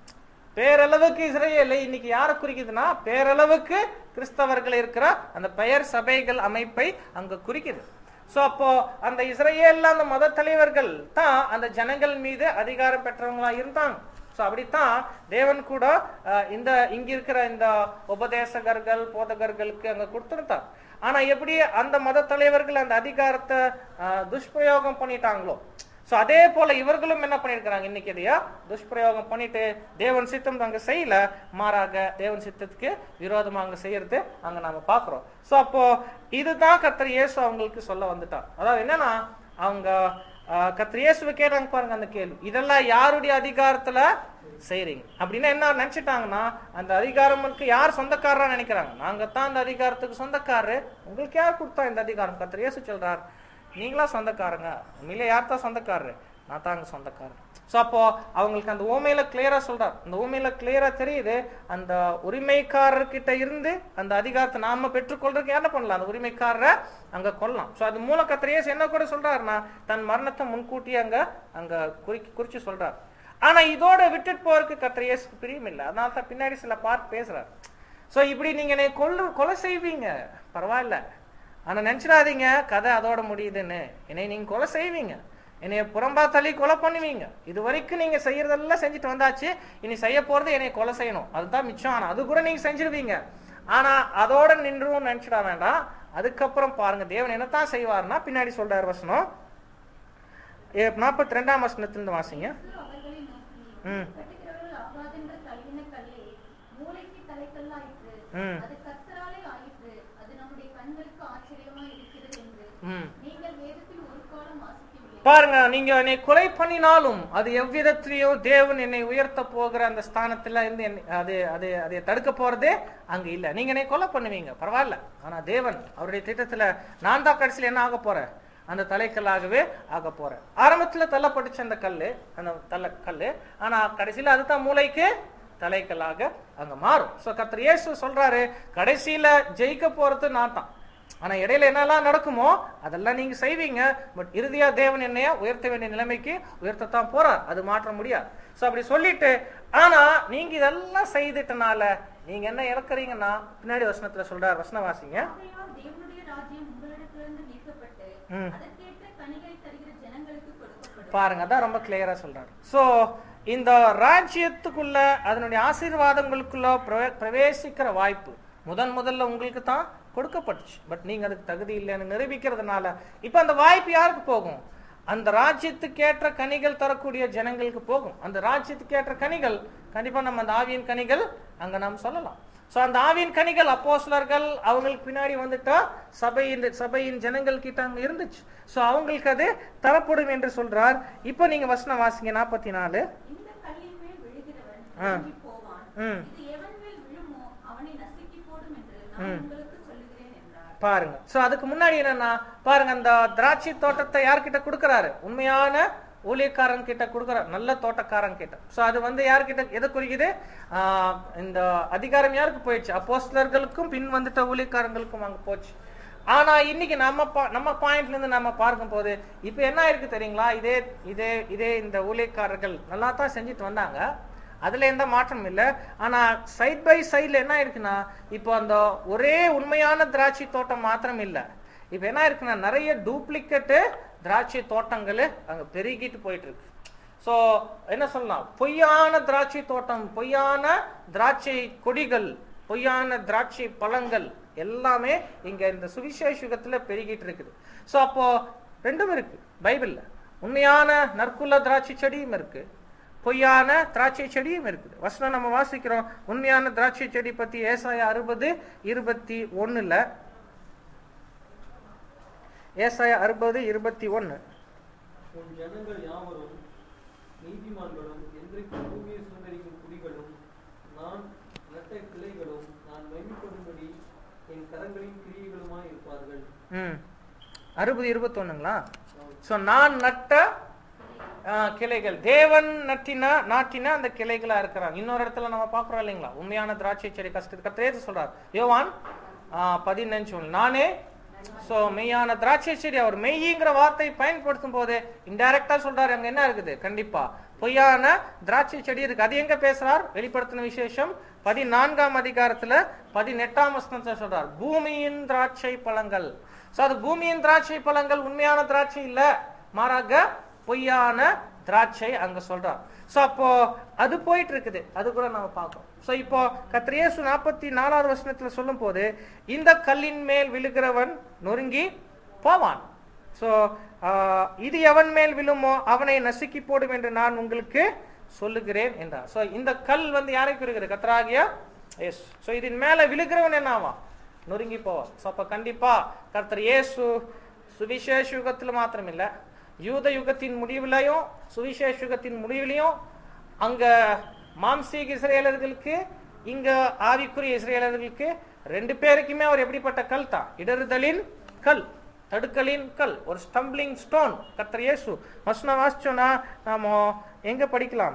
A: பேரளவுக்கு இஸ்ரேல் இன்னைக்கு யாரை குறிக்குதுன்னா பேரளவுக்கு கிறிஸ்தவர்கள் இருக்கிற அந்த பெயர் சபைகள் அமைப்பை அங்க குறிக்குது சோ அப்போ அந்த இஸ்ரேல்ல அந்த மத தலைவர்கள் தான் அந்த ஜனங்கள் மீது அதிகாரம் பெற்றவங்களா இருந்தாங்க சோ அப்படித்தான் தேவன் கூட அஹ், இந்த இங்க இருக்கிற இந்த உபதேசகர்கள் போதகர்களுக்கு அங்க கொடுத்திருந்தார் ஆனா எப்படி அந்த மத தலைவர்கள் அந்த அதிகாரத்தை அஹ், துஷ்பிரயோகம் பண்ணிட்டாங்களோ சோ அதே போல இவர்களும் என்ன பண்ணிருக்கிறாங்க இன்னைக்கு இதையா துஷ்பிரயோகம் பண்ணிட்டு தேவன் சித்தம் அங்க செய்யல மாறாக தேவன் சித்தத்துக்கு விரோதமா அங்க செய்யறது அங்க நாம பாக்குறோம் சோ அப்போ இதுதான் கர்த்தர் இயேசு அவங்களுக்கு சொல்ல வந்துட்டார் அதாவது என்னன்னா அவங்க ஆஹ், கர்த்தர் இயேசுவை கேட்டாங்க பாருங்க அந்த கேள்வி இதெல்லாம் யாருடைய அதிகாரத்துல செய்றீங்க அப்படின்னா என்ன நினைச்சிட்டாங்கன்னா அந்த அதிகாரமுக்கு யார் சொந்தக்காரரா நினைக்கிறாங்க நாங்க தான் அந்த அதிகாரத்துக்கு சொந்தக்காரரு உங்களுக்கு யார் கொடுத்தா இந்த அதிகாரம் கர்த்தர் இயேசு சொல்றார் நீங்களா சொந்தக்காரங்க உண்மையிலே யார் தான் சொந்தக்காரரு நான் தான் அங்க சொந்தக்காரர் ஸோ அப்போ அவங்களுக்கு அந்த ஊமையில கிளியரா சொல்றார் அந்த ஊமையில கிளியரா தெரியுது அந்த உரிமைக்காரர்கிட்ட இருந்து அந்த அதிகாரத்தை நாம பெற்றுக்கொள்றதுக்கு என்ன பண்ணலாம் அந்த உரிமைக்காரரை அங்க கொல்லலாம் ஸோ அது மூல கத்திரியேஸ் என்ன கூட சொல்றாருன்னா தன் மரணத்தை முன்கூட்டி அங்க அங்க குறி குறிச்சு சொல்றார் ஆனா இதோட விட்டுட்டு போறதுக்கு கத்திரியேசுக்கு பிரியம் இல்லை அதனால தான் பின்னாடி சில பார்ட் பேசுறாரு ஸோ இப்படி நீங்க என்னை கொல்லு கொலை செய்வீங்க பரவாயில்ல ஆனா நினைச்சிடாதீங்க கதை அதோட முடியுதுன்னு என்னை நீங்க கொலை செய்வீங்க என்னைய புறம்பா தள்ளி கொலை பண்ணுவீங்க இது வரைக்கும் நீங்க செய்யறதெல்லாம் செஞ்சுட்டு வந்தாச்சு இனி செய்ய போறது என்னை கொலை செய்யணும் அதுதான் மிச்சம் ஆனா அது கூட நீங்க செஞ்சிருவீங்க ஆனா அதோட நின்றும் நினைச்சிட வேண்டாம் அதுக்கப்புறம் பாருங்க தேவன் என்னத்தான் செய்வார்னா பின்னாடி சொல்றாரு வசனம் நாற்பத்தி ரெண்டாம் வசனத்திலிருந்து வாசிங்க
D: இயேசு அவர்களை நோக்கி,
A: ம்.
D: கட்டுகிறவர்கள் ஆகாதென்று தள்ளின கல்லே, மூலைக்கு தலைக்கல்லாயிற்று.
A: ம்.
D: அது கர்த்தராலே ஆயிற்று. அது நம்முடைய கண்களுக்கு ஆச்சரியமாய் இருக்கிறது என்று
A: ம்
D: நீங்கள் வேதத்தில் ஒரு காலம் வாசிக்கவில்லை
A: பாருங்க நீங்க என்னை கொலை பண்ணினாலும் அது எவ்விதத்திலையும் தேவன் என்னை உயர்த்த போகிற அந்த ஸ்தானத்துல இருந்து என்னை- அது அது அதை தடுக்க போறதே அங்க இல்ல நீங்க என்னை கொலை பண்ணுவீங்க பரவாயில்ல ஆனா தேவன் அவருடைய திட்டத்துல நான் தான் கடைசியில் என்ன ஆக போறேன் அந்த தலைக்கல்லாகவே ஆக போறேன் ஆரம்பத்துல தள்ளப்பட்டுச்சு அந்த கல்லு அந்த தள்ள கல்லு ஆனா கடைசியில அதுதான் மூளைக்கு தலைக்கல்லாக அங்க மாறும் சோ கர்த்தர் இயேசு சொல்றாரு கடைசியில ஜெயிக்க போறது நான் தான் ஆனா இடையில என்னெல்லாம் நடக்குமோ அதெல்லாம் நீங்க செய்வீங்க பட் இறுதியா தேவன் என்னைய உயர்த்த வேண்டிய நிலைமைக்கு உயர்த்தத்தான் போறார் அது மாற்ற முடியாது சோ அப்படி சொல்லிட்டு ஆனா நீங்க இதெல்லாம் செய்துட்டனால நீங்க என்ன இழக்கிறீங்கன்னா பின்னாடி வசனத்துல சொல்றார் வசன வாசிங்க
D: ஆகையால் தேவனுடைய ராஜ்யம் உங்களிடத்திலிருந்து நீக்கப்பட்டு
A: ம்.
D: அதற்கேற்ற கனிகளை தருகிற ஜனங்களுக்கு கொடுக்கப்படும்
A: பாருங்க அதான் ரொம்ப கிளியரா சொல்றாரு சோ இந்த ராஜ்யத்துக்குள்ள அதனுடைய ஆசீர்வாதங்களுக்குள்ள பிரவே- பிரவேசிக்கிற வாய்ப்பு முதன் முதல்ல உங்களுக்கு தான் கொடுக்கப்பட்டுச்சு பட் நீங்க அதுக்கு தகுதி இல்லைன்னு நிரூபிக்கிறதுனால இப்ப அந்த வாய்ப்பு யாருக்கு போகும் அந்த ராஜ்யத்துக்கு ஏற்ற கனிகள் தரக்கூடிய ஜனங்களுக்கு போகும் அந்த ராஜ்யத்துக்கு ஏற்ற கனிகள் கண்டிப்பா நம்ம அந்த ஆவியின் கனிகள் அங்க நாம் சொல்லலாம் சோ அந்த ஆவியின் கனிகள் அப்போஸ்லர்கள் அவங்களுக்கு பின்னாடி வந்துட்டா சபையின் சபையின் ஜனங்கள் கிட்ட அங்க இருந்துச்சு சோ அவங்களுக்கு அது தரப்படும் என்று சொல்றார் இப்போ நீங்க வசனம் வாசிங்க நாற்பத்தி நாலு
D: இந்த கல்லின் மேல் விழுகிறவன்
A: ஆ.
D: விழுங்கி போவான்
A: ம்.
D: இது எவன் மேல் விழுமோ அவனை நசுக்கி போடும் என்று நான்
A: ம்.
D: உங்களுக்கு சொல்லுகிறேன் என்றார்
A: பாருங்க சோ அதுக்கு முன்னாடி என்னன்னா பாருங்க அந்த திராட்சை தோட்டத்தை யார்கிட்ட கொடுக்கறாரு உண்மையான ஊழியக்காரன் கிட்ட கொடுக்கறாரு நல்ல தோட்டக்காரன் கிட்ட சோ அது வந்து யார்கிட்ட எதை குறிக்குது ஆஹ் இந்த அதிகாரம் யாருக்கு போயிடுச்சு அப்போஸ்தலர்களுக்கும் பின் வந்துட்ட ஊழியக்காரங்களுக்கும் அங்க போச்சு ஆனா இன்னைக்கு நம்ம பா- நம்ம பாயிண்ட்ல இருந்து நம்ம பார்க்கும் போது இப்ப என்ன ஆயிருக்கு தெரியுங்களா இதே இதே இதே இந்த ஊழியக்காரர்கள் நல்லா தான் செஞ்சுட்டு வந்தாங்க அதுல எந்த மாற்றமும் இல்லை ஆனா சைட் பை சைடுல என்ன இருக்குன்னா இப்போ அந்த ஒரே உண்மையான திராட்சை தோட்டம் மாத்திரம் இல்ல இப்போ என்ன இருக்குன்னா நிறைய டூப்ளிகேட்டு திராட்சை தோட்டங்கள் அங்க பெருகிட்டு போயிட்டு இருக்கு சோ என்ன சொல்லலாம் பொய்யான திராட்சை தோட்டம் பொய்யான திராட்சை கொடிகள் பொய்யான திராட்சை பழங்கள் எல்லாமே இங்க இந்த சுவிசேஷ யுகத்துல பெருகிட்டு இருக்குது சோ அப்போ ரெண்டும் இருக்கு பைபிள்ல உண்மையான நற்குல திராட்சை செடியும் இருக்கு பொய்யான திராட்சை செடியும் இருக்குது வசனம் நம்ம வாசிக்கிறோம் உண்மையான திராட்சை செடி பத்தி ஏசாயா அறுபது இருபத்தி ஒண்ணுல ஏசாயா அறுபது இருபத்தி ஒன்னு
C: உன் ஜனங்கள் யாவரும் நீதிமான்களும் என்றைக்கும் பூமியை சுதந்திரிக்கும் குடிகளும் நான் நட்ட கிளைகளும் நான் மகிமைப்படும்படி என் கரங்களின் கிரியைகளுமாய் இருப்பார்கள்
A: ம் அறுபது இருபத்தொன்னுங்களா ஸோ நான் நட்ட ஆ, கிளைகள் தேவன் நட்டினா நாட்டினா அந்த கிளைகளா இருக்கிறாங்க இன்னொரு இடத்துல நம்ம பார்க்குறோம் இல்லைங்களா உண்மையான திராட்சை செடி கஷ்டத்து கத்திரேது சொல்றார் யோவான் ஆ, பதினஞ்சு ஒண்ணு. நானே சோ மெய்யான திராட்சை செடி அவர் மெய்ங்கிற வார்த்தை பயன்படுத்தும் போது இன்டைரக்டா சொல்றாரு அங்க என்ன இருக்குது கண்டிப்பா பொய்யான திராட்சை செடி இருக்கு அது எங்க பேசுறார் வெளிப்படுத்தின விசேஷம் பதினான்காம் அதிகாரத்துல பதினெட்டாம் வசனத்தை சொல்றார் பூமியின் திராட்சை பழங்கள் சோ அது பூமியின் திராட்சை பழங்கள் உண்மையான திராட்சை இல்ல மாறாக பொய்யான திராட்சை அங்க சொல்றார் சோ அப்போ அது போயிட்டு இருக்குது அது கூட நம்ம பார்க்கோம் சோ இப்போ கத்திரியேசு நாற்பத்தி நாலாவது வசனத்துல சொல்லும் போது இந்த கல்லின் மேல் விழுகிறவன் நொறுங்கி போவான் சோ இது எவன் மேல் விழுமோ அவனை நசுக்கி போடும் என்று நான் உங்களுக்கு சொல்லுகிறேன் என்றார் சோ இந்த கல் வந்து யாரை குறிக்கிறது கத்தராகியா எஸ் சோ இதன் மேல விழுகிறவன் என்ன ஆவான் நொறுங்கி போவான் சோ அப்ப கண்டிப்பா கர்த்தர் இயேசு சுவிசேஷ யுகத்துல மாத்திரம் இல்ல யூத யுகத்தின் முடிவிலையும் சுவிசேஷ யுகத்தின் முடிவிலையும் அங்க மாம்சீக இஸ்ரேலர்களுக்கு இங்க ஆவிக்குரிய இஸ்ரேலர்களுக்கு ரெண்டு பேருக்குமே அவர் எப்படிப்பட்ட கல் தான் இடறுதலின் கல் தடுக்கலின் கல் ஒரு ஸ்டம்பிளிங் ஸ்டோன் கர்த்தர் இயேசு வசனம் வாசிச்சோம்னா நாம எங்க படிக்கலாம்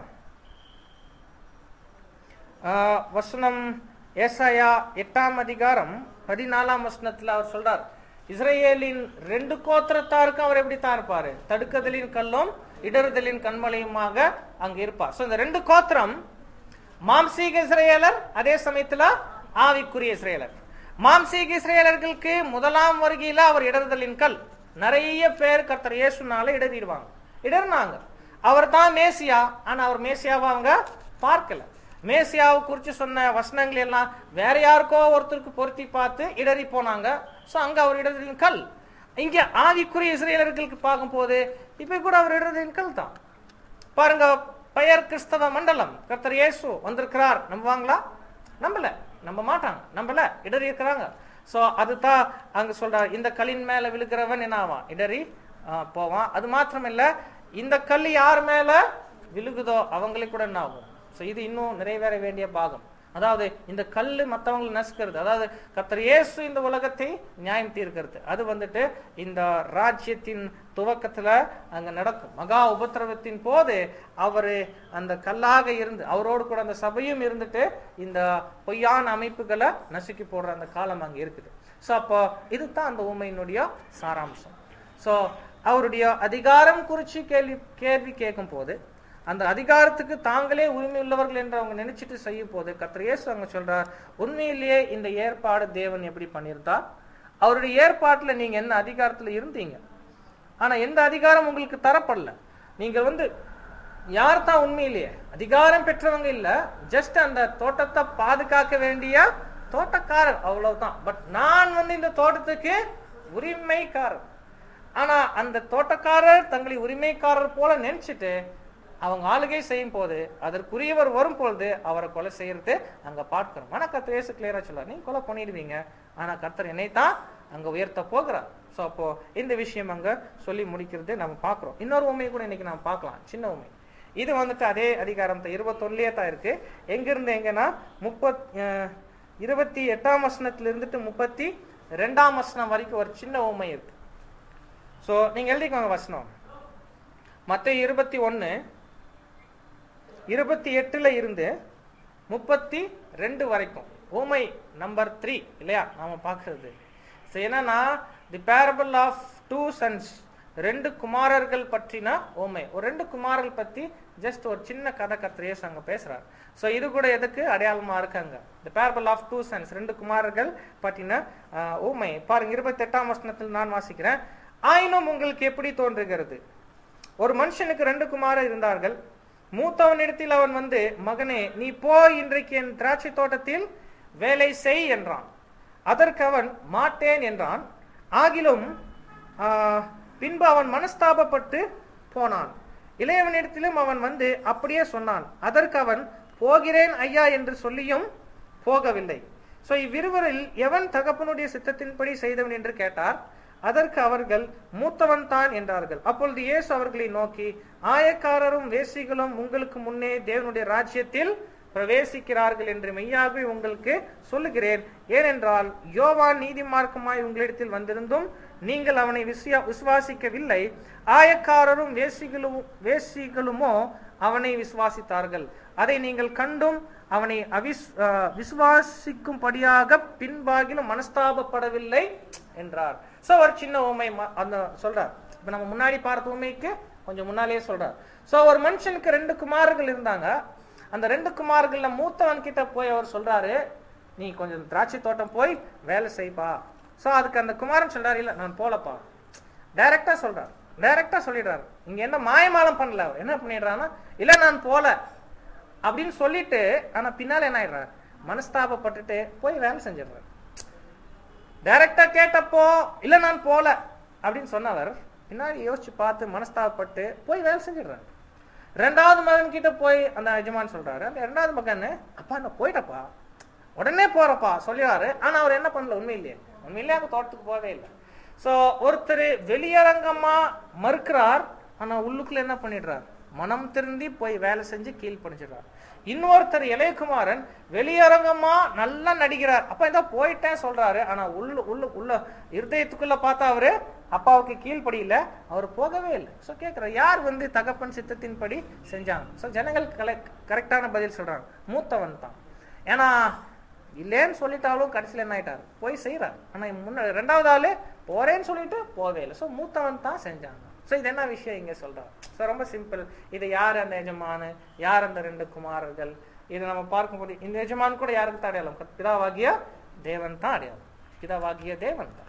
A: ஆஹ் வசனம் ஏசாயா எட்டாம் அதிகாரம் பதினாலாம் வசனத்துல அவர் சொல்றார் இஸ்ரேலின் ரெண்டு கோத்திரத்தாருக்கும் அவர் எப்படி தான் இருப்பாரு தடுக்குதலின் கல்லும் இடறுதலின் கண்மலையுமாக அங்க இருப்பார் சோ இந்த ரெண்டு கோத்திரம் மாம்சீக இஸ்ரேலர் அதே சமயத்துல ஆவிக்குரிய இஸ்ரேலர் மாம்சீக இஸ்ரேலர்களுக்கு முதலாம் வருகையில அவர் இடறுதலின் கல் நிறைய பேர் கர்த்தர் இயேசுனால இடறிடுவாங்க இடர்னாங்க அவர் தான் மேசியா ஆனா அவர் மேசியாவை அவங்க பார்க்கல மேசியாவை குறித்து சொன்ன வசனங்கள் எல்லாம் வேற யாருக்கோ ஒருத்தருக்கு பொருத்தி பார்த்து இடறி போனாங்க சோ அங்க அவர் இடறின் கல் இங்க ஆவிக்குரிய இஸ்ரேலர்களுக்கு பார்க்கும்போது இப்ப கூட அவர் இடறின் கல் தான் பாருங்க பெயர் கிறிஸ்தவ மண்டலம் கர்த்தர் இயேசு வந்திருக்கிறார் நம்புவாங்களா நம்பல நம்ப மாட்டாங்க நம்பல இடறி இருக்கிறாங்க சோ அதுதான் அங்க சொல்றார் இந்த கல்லின் மேல விழுகிறவன் என்ன ஆவான் இடறி ஆ, போவான் அது மாத்திரம் இல்ல இந்த கல் யார் மேல விழுகுதோ அவங்களுக்கு கூட என்ன ஆகும் சோ இது இன்னும் நிறைவேற வேண்டிய பாகம் அதாவது இந்த கல்லு மத்தவங்களை நசுக்கிறது அதாவது கர்த்தர் இயேசு இந்த உலகத்தை நியாயம் தீர்க்கிறது அது வந்துட்டு இந்த ராஜ்யத்தின் துவக்கத்துல அங்க நடக்கும் மகா உபத்திரவத்தின் போது அவரு அந்த கல்லாக இருந்து அவரோடு கூட அந்த சபையும் இருந்துட்டு இந்த பொய்யான அமைப்புகளை நசுக்கி போடுற அந்த காலம் அங்க இருக்குது சோ அப்போ இதுதான் அந்த உண்மையினுடைய சாராம்சம் சோ அவருடைய அதிகாரம் குறித்து கேள்வி கேள்வி கேட்கும் போது அந்த அதிகாரத்துக்கு தாங்களே உரிமை உள்ளவர்கள் என்று அவங்க நினைச்சிட்டு செய்யும் போது கர்த்தர் இயேசு அங்க சொல்றார் உண்மையிலேயே இந்த ஏற்பாடு தேவன் எப்படி பண்ணியிருந்தார் அவருடைய ஏற்பாட்டுல நீங்க என்ன அதிகாரத்துல இருந்தீங்க ஆனா எந்த அதிகாரம் உங்களுக்கு தரப்படல நீங்க வந்து யார் தான் உண்மையிலேயே அதிகாரம் பெற்றவங்க இல்ல ஜஸ்ட் அந்த தோட்டத்தை பாதுகாக்க வேண்டிய தோட்டக்காரர் அவ்வளவுதான் பட் நான் வந்து இந்த தோட்டத்துக்கு உரிமைக்காரர் ஆனா அந்த தோட்டக்காரர் தங்களை உரிமைக்காரர் போல நினைச்சிட்டு அவங்க ஆளுகை செய்யும் போது அதற்குரியவர் வரும் பொழுது அவரை கொலை செய்யறது அங்க பார்க்கிறோம் ஆனா கர்த்தர் இயேசு கிளியரா சொல்றார் நீங்க கொலை பண்ணிடுவீங்க ஆனா கர்த்தர் என்னைத்தான் அங்க உயர்த்த போகிறார் சோ அப்போ இந்த விஷயம் அங்க சொல்லி முடிக்கிறது நம்ம பார்க்கிறோம் இன்னொரு உண்மையை கூட இன்னைக்கு நம்ம பார்க்கலாம் சின்ன உண்மை இது வந்துட்டு அதே அதிகாரம் தான் இருபத்தொன்னுலயே தான் இருக்கு எங்க இருந்து எங்கன்னா முப்பத் அஹ், இருபத்தி எட்டாம் வசனத்துல இருந்துட்டு முப்பத்தி ரெண்டாம் வசனம் வரைக்கும் ஒரு சின்ன உண்மை இருக்கு சோ நீங்க எழுதிக்கோங்க வசனம் மத்த இருபத்தி ஒன்னு இருபத்தி எட்டுல இருந்து முப்பத்தி ரெண்டு வரைக்கும் ஓமை நம்பர் த்ரீ இல்லையா நாம பார்க்கிறது So, என்னன்னா the parable of two sons ரெண்டு குமாரர்கள் பற்றின ஓமை ஒரு ரெண்டு குமாரர்கள் பத்தி ஜஸ்ட் ஒரு சின்ன கதை கத்திரேஸ் அங்க பேசுறார் சோ இது கூட எதுக்கு அடையாளமா இருக்காங்க the parable of two sons ரெண்டு குமாரர்கள் பற்றின ஆஹ், ஓமை பாருங்க இருபத்தி எட்டாம் வசனத்தில் நான் வாசிக்கிறேன் ஆயினும் உங்களுக்கு எப்படி தோன்றுகிறது ஒரு மனுஷனுக்கு ரெண்டு குமாரர் இருந்தார்கள் மூத்தவனிடத்தில் அவன் வந்து மகனே நீ போய் இன்றைக்கு என் திராட்சை தோட்டத்தில் வேலை செய் என்றான் அதற்கு அவன் மாட்டேன் என்றான் ஆகிலும் ஆ, பின்பு அவன் மனஸ்தாபப்பட்டு போனான் இளையவனிடத்திலும் அவன் வந்து அப்படியே சொன்னான் அதற்கு அவன் போகிறேன் ஐயா என்று சொல்லியும் போகவில்லை சோ இவ்விருவரில் எவன் தகப்பனுடைய சித்தத்தின்படி செய்தவன் என்று கேட்டார் அதற்கு அவர்கள் மூத்தவன் தான் என்றார்கள் அப்பொழுது இயேசு அவர்களை நோக்கி ஆயக்காரரும் வேசிகளும் உங்களுக்கு முன்னே தேவனுடைய ராஜ்யத்தில் பிரவேசிக்கிறார்கள் என்று மெய்யாகவே உங்களுக்கு சொல்லுகிறேன் ஏனென்றால் யோவான் நீதிமார்க்கமாய் உங்களிடத்தில் வந்திருந்தும் நீங்கள் அவனை விசுவா- விசுவாசிக்கவில்லை ஆயக்காரரும் வேசிகளும் வேசிகளுமோ அவனை விசுவாசித்தார்கள் அதை நீங்கள் கண்டும் அவனை அவிஸ் அஹ், விசுவாசிக்கும்படியாக பின்பாகிலும் மனஸ்தாபப்படவில்லை என்றார் சோ ஒரு சின்ன உண்மை அந்த சொல்றார் இப்ப நம்ம முன்னாடி பார்த்த உண்மைக்கு கொஞ்சம் முன்னாலேயே சொல்றார் சோ ஒரு மனுஷனுக்கு ரெண்டு குமாரர்கள் இருந்தாங்க அந்த ரெண்டு குமார்கள்ல மூத்தவன் கிட்ட போய் அவர் சொல்றாரு நீ கொஞ்சம் திராட்சை தோட்டம் போய் வேலை செய்ப்பா சோ அதுக்கு அந்த குமாரன் சொல்றாரு இல்ல நான் போலப்பா டைரக்டா சொல்றாரு டைரக்டா சொல்லிடுறாரு இங்க என்ன மாயமாலம் பண்ணல அவர் என்ன பண்ணிடுறாருன்னா இல்ல நான் போல அப்படின்னு சொல்லிட்டு ஆனா பின்னால என்ன ஆயிடுறாரு மனஸ்தாபப்பட்டுட்டு போய் வேலை செஞ்சிடுறாரு டைரக்டா கேட்டப்போ இல்ல நான் போல அப்படின்னு சொன்னவர் பின்னாடி யோசிச்சு பார்த்து மனஸ்தாபப்பட்டு போய் வேலை செஞ்சிடுறாரு ரெண்டாவது மகன் கிட்ட போய் அந்த எஜமான் சொல்றாரு அந்த ரெண்டாவது மகன் அப்பா நான் போயிட்டப்பா உடனே போறப்பா சொல்லிடுறாரு ஆனா அவர் என்ன பண்ணல உண்மையிலேயே உண்மையிலேயே அந்த தோட்டத்துக்கு போகவே இல்லை சோ ஒருத்தர் வெளியரங்கமா மறுக்கிறார் ஆனா உள்ளுக்குள்ள என்ன பண்ணிடுறார் மனம் திருந்தி போய் வேலை செஞ்சு கீழ் படிச்சிடுறார் இன்னொருத்தர் இளையகுமாரன் வெளியரங்கமா நல்லா நடிக்கிறார் அப்ப இந்த போயிட்டேன் சொல்றாரு ஆனா உள்ள உள்ள உள்ள இருதயத்துக்குள்ள பார்த்தா அவரு அப்பாவுக்கு கீழ்ப்படியில அவர் போகவே இல்லை சோ கேக்குறார் யார் வந்து தகப்பன் சித்தத்தின்படி செஞ்சாங்க சோ ஜனங்கள் கரெக்டான பதில் சொல்றாங்க மூத்தவன் தான் ஏன்னா இல்லேன்னு சொல்லிட்டாலும் கடைசியில் என்ன ஆயிட்டாரு போய் செய்யறாரு ஆனா முன்ன ரெண்டாவது ஆளு போறேன்னு சொல்லிட்டு போவே இல்லை ஸோ மூத்தவன் தான் செஞ்சாங்க ஸோ இது என்ன விஷயம் இங்க சொல்றாங்க ஸோ ரொம்ப சிம்பிள் இது யார் அந்த எஜமானு யார் அந்த ரெண்டு குமாரர்கள் இது நம்ம பார்க்கும்போது இந்த எஜமான் கூட யாருக்கு தான் அடையாளம் பிதாவாகிய தேவன் தான் அடையாளம் பிதாவாகிய தேவன் தான்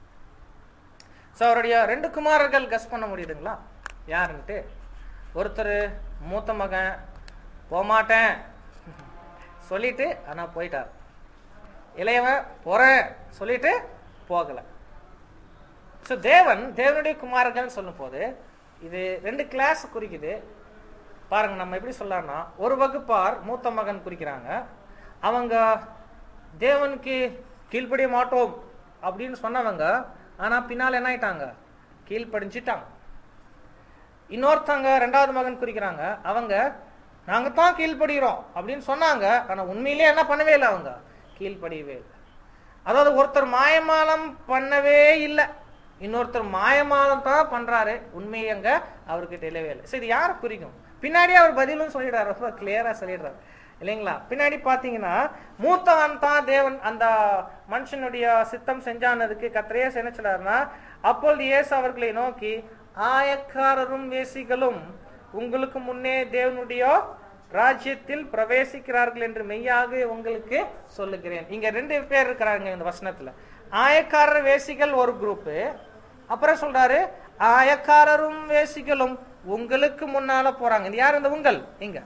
A: ஸோ அவருடைய ரெண்டு குமாரர்கள் கஸ் பண்ண முடியுதுங்களா யாருன்ட்டு ஒருத்தர் மூத்த மகன் போமாட்டேன் சொல்லிட்டு ஆனா போயிட்டார் இளையவன் போறேன் சொல்லிட்டு போகல ஸோ தேவன் தேவனுடைய குமாரர்கள் சொல்லும் போது இது ரெண்டு கிளாஸ் குறிக்குது பாருங்க நம்ம எப்படி சொல்லலாம்னா ஒரு வகுப்பார் மூத்த மகன் குறிக்கிறாங்க அவங்க தேவனுக்கு கீழ்ப்படிய மாட்டோம் அப்படின்னு சொன்னவங்க ஆனா பின்னால் என்ன ஆயிட்டாங்க கீழ்ப்படிஞ்சிட்டாங்க இன்னொருத்தவங்க ரெண்டாவது மகன் குறிக்கிறாங்க அவங்க நாங்க தான் கீழ்ப்படுகிறோம் அப்படின்னு சொன்னாங்க ஆனா உண்மையிலேயே என்ன பண்ணவே இல்லை அவங்க கீழ்ப்படியவே இல்லை அதாவது ஒருத்தர் மாயமாலம் பண்ணவே இல்லை இன்னொருத்தர் மாயமாலம் தான் பண்றாரு உண்மையை அங்க அவருக்கு தெரியவே இல்லை சரி யாரை குறிக்கும் பின்னாடி அவர் பதிலும் சொல்லிடுறாரு ரொம்ப கிளியரா சொல்லிடுறாரு இல்லைங்களா பின்னாடி பாத்தீங்கன்னா மூத்தவன் தான் தேவன் அந்த மனுஷனுடைய சித்தம் செஞ்சானதுக்கு கத்திரையே என்ன சொல்றாருன்னா அப்பொழுது இயேசு அவர்களை நோக்கி ஆயக்காரரும் வேசிகளும் உங்களுக்கு முன்னே தேவனுடைய ராஜ்யத்தில் பிரவேசிக்கிறார்கள் என்று மெய்யாக உங்களுக்கு சொல்லுகிறேன் இங்க ரெண்டு பேர் இருக்கிறாங்க இந்த வசனத்துல ஆயக்காரர் வேசிகள் ஒரு குரூப் அப்புறம் சொல்றாரு ஆயக்காரரும் வேசிகளும் உங்களுக்கு முன்னால போறாங்க இது யார் இந்த உங்கள் இங்க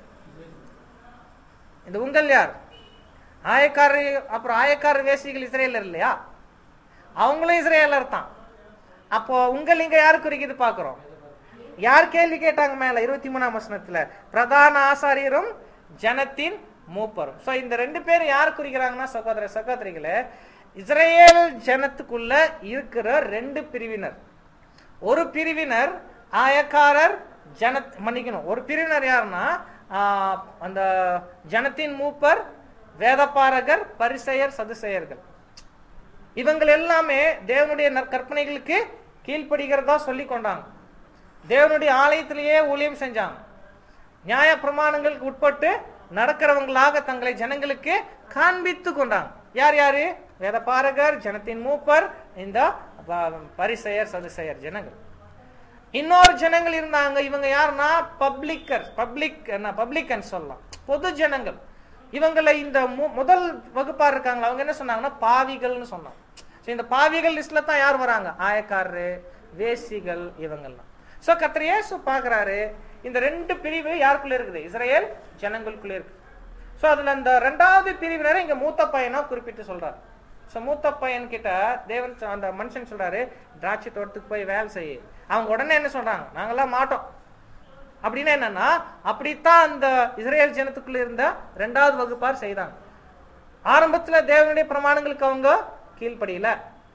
A: இந்த உங்கள் யார் ஆயக்காரர் அப்புறம் ஆயக்காரர் வேசிகள் இஸ்ரேலர் இல்லையா அவங்களும் இஸ்ரேலர் தான் அப்போ உங்கள் இங்க யாரு குறிக்குது பாக்குறோம் யார் கேள்வி கேட்டாங்க மேல இருபத்தி மூணாம் வசனத்துல பிரதான ஆசாரியரும் ஜனத்தின் மூப்பரும் சோ இந்த ரெண்டு பேரும் யார் குறிக்கிறாங்கன்னா சகோதர சகோதரிகளே இஸ்ரேல் ஜனத்துக்குள்ள இருக்கிற ரெண்டு பிரிவினர் ஒரு பிரிவினர் ஆயக்காரர் ஜன மன்னிக்கணும் ஒரு பிரிவினர் யாருன்னா ஆஹ், அந்த ஜனத்தின் மூப்பர் வேதபாரகர் பரிசெயர் சதுசெயர்கள் இவங்கள் எல்லாமே தேவனுடைய நற்கற்பனைகளுக்கு கீழ்ப்படுகிறதா சொல்லி கொண்டாங்க தேவனுடைய ஆலயத்திலேயே ஊழியம் செஞ்சாங்க நியாய பிரமாணங்களுக்கு உட்பட்டு நடக்கிறவங்களாக தங்களை ஜனங்களுக்கு காண்பித்து கொண்டாங்க யார் யாரு வேதபாரகர் ஜனத்தின் மூப்பர் இந்த ப- பரிசெயர் சதுசெயர் ஜனங்கள் இன்னொரு ஜனங்கள் இருந்தாங்க இவங்க யாருன்னா பப்ளிக்கர் பப்ளிக் என்ன பப்ளிக்கன் சொல்லலாம் பொது ஜனங்கள் இவங்களை இந்த மு- முதல் வகுப்பா இருக்காங்க அவங்க என்ன சொன்னாங்கன்னா பாவிகள்னு சொன்னாங்க So, இந்த பாவிகள் லிஸ்ட்ல தான் யார் வராங்க ஆயக்காரரு வேசிகள் இவங்கெல்லாம் சோ கத்திர இயேசு பாக்குறாரு இந்த ரெண்டு பிரிவு யாருக்குள்ள இருக்குது இஸ்ரேல் ஜனங்களுக்குள்ள இருக்கு சோ அதுல அந்த ரெண்டாவது பிரிவினரை இங்க மூத்த பையனா குறிப்பிட்டு சொல்றாரு சோ மூத்த பையன் கிட்ட தேவன் சொ- அந்த மனுஷன் சொல்றாரு திராட்சை தோட்டத்துக்கு போய் வேலை செய்ய அவங்க உடனே என்ன சொல்றாங்க நாங்கெல்லாம் மாட்டோம் அப்படின்னா என்னன்னா அப்படித்தான் அந்த இஸ்ரேல் ஜனத்துக்குள்ள இருந்த ரெண்டாவது வகுப்பார் செய்தாங்க ஆரம்பத்துல தேவனுடைய பிரமாணங்களுக்கு அவங்க கீழ்ப்படியல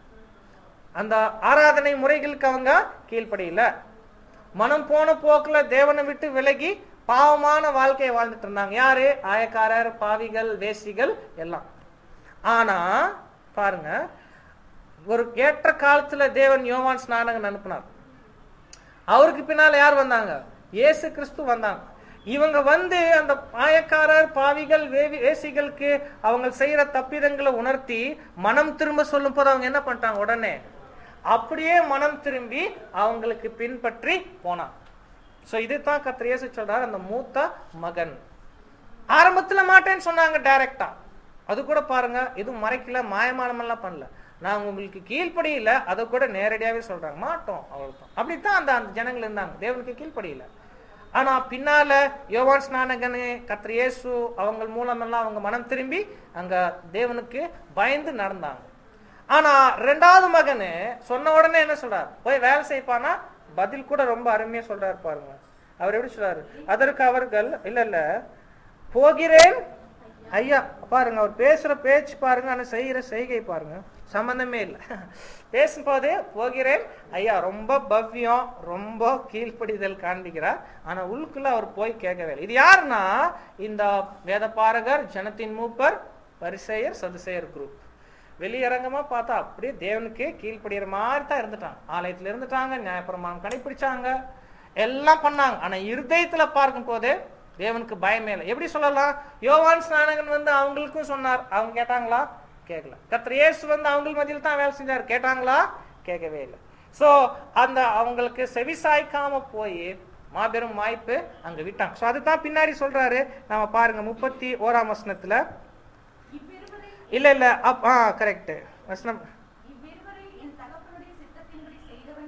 A: அந்த ஆராதனை முறைகளுக்கு அவங்க கீழ்ப்படியல மனம் போன போக்குல தேவனை விட்டு விலகி பாவமான வாழ்க்கையை வாழ்ந்துட்டு இருந்தாங்க யாரு ஆயக்காரர் பாவிகள் வேசிகள் எல்லாம் ஆனா பாருங்க ஒரு ஏற்ற காலத்துல தேவன் யோவான் ஸ்நானகன் அனுப்புனார் அவருக்கு பின்னால யார் வந்தாங்க இயேசு கிறிஸ்து வந்தாங்க இவங்க வந்து அந்த ஆயக்காரர் பாவிகள் வேவி வேசிகளுக்கு அவங்க செய்யற தப்பிதங்களை உணர்த்தி மனம் திரும்ப சொல்லும் போது அவங்க என்ன பண்ணிட்டாங்க உடனே அப்படியே மனம் திரும்பி அவங்களுக்கு பின்பற்றி போனான் சோ இதுதான் கத்திர இயேசு சொல்றாரு அந்த மூத்த மகன் ஆரம்பத்துல மாட்டேன்னு சொன்னாங்க டைரக்டா அது கூட பாருங்க எதுவும் மறைக்கல மாயமானம் எல்லாம் பண்ணல நாங்க உங்களுக்கு கீழ்ப்படியில அதை கூட நேரடியாவே சொல்றாங்க மாட்டோம் அவ்வளவுதான் அப்படித்தான் அந்த அந்த ஜனங்கள் இருந்தாங்க தேவனுக்கு கீழ்ப்படியில ஆனா பின்னால யோவான் ஸ்நானகனு கத்திர இயேசு அவங்க மூலமெல்லாம் அவங்க மனம் திரும்பி அங்க தேவனுக்கு பயந்து நடந்தாங்க ஆனா ரெண்டாவது மகனு சொன்ன உடனே என்ன சொல்றாரு போய் வேலை செய்ப்பானா பதில் கூட ரொம்ப அருமையா சொல்றாரு பாருங்க அவர் எப்படி சொல்றாரு அதற்கு அவர்கள் இல்ல இல்ல போகிறேன் ஐயா பாருங்க அவர் பேசுற பேச்சு பாருங்க ஆனா செய்யற செய்கை பாருங்க சம்பந்தமே இல்லை பேசும்போது போகிறேன் ஐயா ரொம்ப பவ்யம் ரொம்ப கீழ்ப்படிதல் காண்பிக்கிறார் ஆனா உள்ளுக்குள்ள அவர் போய் கேட்கவே இல்லை இது யாருன்னா இந்த வேதபாரகர் ஜனத்தின் மூப்பர் பரிசெயர் சதுசெயர் குரூப் வெளியரங்கமா பார்த்தா அப்படியே தேவனுக்கு கீழ்ப்படிகிற மாதிரி தான் இருந்துட்டாங்க ஆலயத்துல இருந்துட்டாங்க நியாயப்பிரமாணம் கடைபிடிச்சாங்க எல்லாம் பண்ணாங்க ஆனா இருதயத்துல பார்க்கும் போது தேவனுக்கு பயமே இல்லை எப்படி சொல்லலாம் யோவான் ஸ்நானகன் வந்து அவங்களுக்கும் சொன்னார் அவங்க கேட்டாங்களா கேட்கல கர்த்தர் இயேசு வந்து அவங்க மத்தியில் தான் வேலை செஞ்சார் கேட்டாங்களா கேட்கவே இல்லை சோ அந்த அவங்களுக்கு செவி சாய்க்காம போய் மாபெரும் வாய்ப்பு அங்க விட்டாங்க சோ அதுதான் பின்னாடி சொல்றாரு நாம பாருங்க முப்பத்தி ஓராம் வசனத்துல
B: இவ்விருவரையும்
A: இல்ல இல்ல அப் ஆ கரெக்ட் வசனம்
E: இவ்விருவரை என் தகப்பனுடைய சித்தத்தின்படி செய்தவன்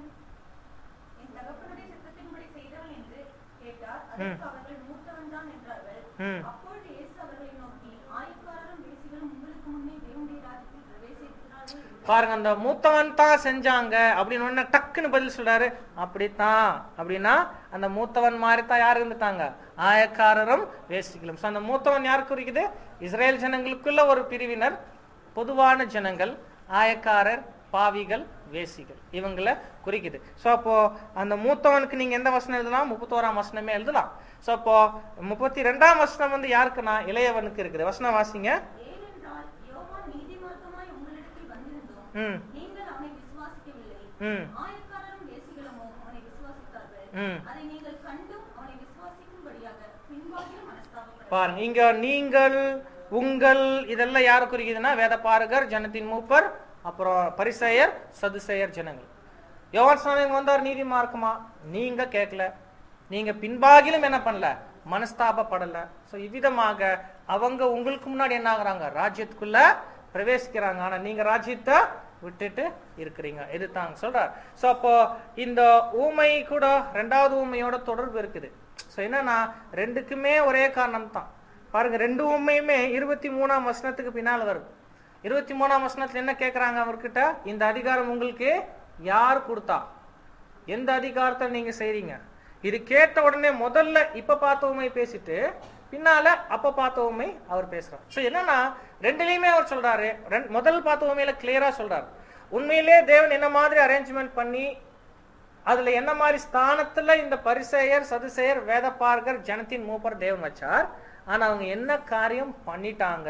E: என் தகப்பனுடைய சித்தத்தின்படி செய்தவன் என்று கேட்டார் அதற்கு அவர்கள் மூத்தவன் தான் என்றார்கள்
A: ம்.
E: அப்பொழுது இயேசு அவர்களை நோக்கி ஆயக்காரரும் வேசிகளும் உங்களுக்கு முன்னே தேவனுடைய ராஜ்யத்தில் பிரவேசிக்கிறார்கள் என்றார்.
A: பாருங்க அந்த மூத்தவன் தான் செஞ்சாங்க அப்படின்னு உடனே டக்குன்னு பதில் சொல்றாரு அப்படித்தான் அப்படின்னா அந்த மூத்தவன் மாதிரி தான் யார் இருந்துட்டாங்க ஆயக்காரரும் வேசிகளும் So, அந்த மூத்தவன் யார் குறிக்குது இஸ்ரேல் ஜனங்களுக்குள்ள ஒரு பிரிவினர் பொதுவான ஜனங்கள் ஆயக்காரர் பாவிகள் வேசிகள் இவங்கள குறிக்குது ஸோ அப்போ அந்த மூத்தவனுக்கு நீங்க எந்த வசனம் எழுதலாம் முப்பத்தோராம் வசனமே எழுதலாம் ஸோ அப்போ முப்பத்தி ரெண்டாம் வசனம் வந்து யாருக்குன்னா இளையவனுக்கு இருக்குது வசனம் வாசிங்க
E: ஏனென்றால் யோவான் நீதிமார்க்கமாய் உங்களிடத்தில் வந்திருந்தோம்
A: ம்
E: நீங்கள் அவனை விசுவாசிக்கவில்லை
A: ம்
E: ஆயக்காரரும் வேசிகளுமோ அவனை விசுவாசித்தார்கள்
A: ம்
E: அதை நீங்கள் கண்டும் அவனை விசுவாசிக்கும்படியாக பின்பாகிலும் மனஸ்தாபப்பட்டார்கள்
A: பாருங்க இங்க நீங்கள் உங்கள் இதெல்லாம் யாரு குறிக்குதுன்னா வேதபாரகர் ஜனத்தின் மூப்பர் அப்புறம் பரிசெயர் சதுசெயர் ஜனங்கள் யோவான் ஸ்நானன் வந்தார் நீதி மார்க்கமா நீங்க கேட்கல நீங்க பின்பாகிலும் என்ன பண்ணல மனஸ்தாபப்படல சோ இவ்விதமாக அவங்க உங்களுக்கு முன்னாடி என்ன ஆகுறாங்க ராஜ்யத்துக்குள்ள பிரவேசிக்கிறாங்க ஆனா நீங்க ராஜ்யத்தை விட்டுட்டு இருக்கிறீங்க இது தாங்க சொல்றார் சோ அப்போ இந்த ஊமை கூட ரெண்டாவது ஊமையோட தொடர்பு இருக்குது சோ என்னன்னா ரெண்டுக்குமே ஒரே காரணம் தான் பாருங்க ரெண்டு உண்மையுமே இருபத்தி மூணாம் வசனத்துக்கு பின்னால் வருது இருபத்தி மூணாம் வசனத்துல என்ன கேக்குறாங்க அவர்கிட்ட இந்த அதிகாரம் உங்களுக்கு யார் கொடுத்தா எந்த அதிகாரத்தை நீங்க செய்றீங்க இது கேட்ட உடனே முதல்ல இப்ப பார்த்த உண்மை பேசிட்டு பின்னால அப்ப பார்த்த உண்மை அவர் பேசுறார் சோ என்னன்னா ரெண்டுலயுமே அவர் சொல்றாரு ரெண்டு- முதல் பார்த்த உண்மையில கிளியரா சொல்றாரு உண்மையிலே தேவன் என்ன மாதிரி அரேஞ்ச்மெண்ட் பண்ணி அதுல என்ன மாதிரி ஸ்தானத்துல இந்த பரிசெயர் சதுசெயர் வேதபார்கர் ஜனத்தின் மூப்பர் தேவன் வச்சார் ஆனா அவங்க என்ன காரியம் பண்ணிட்டாங்க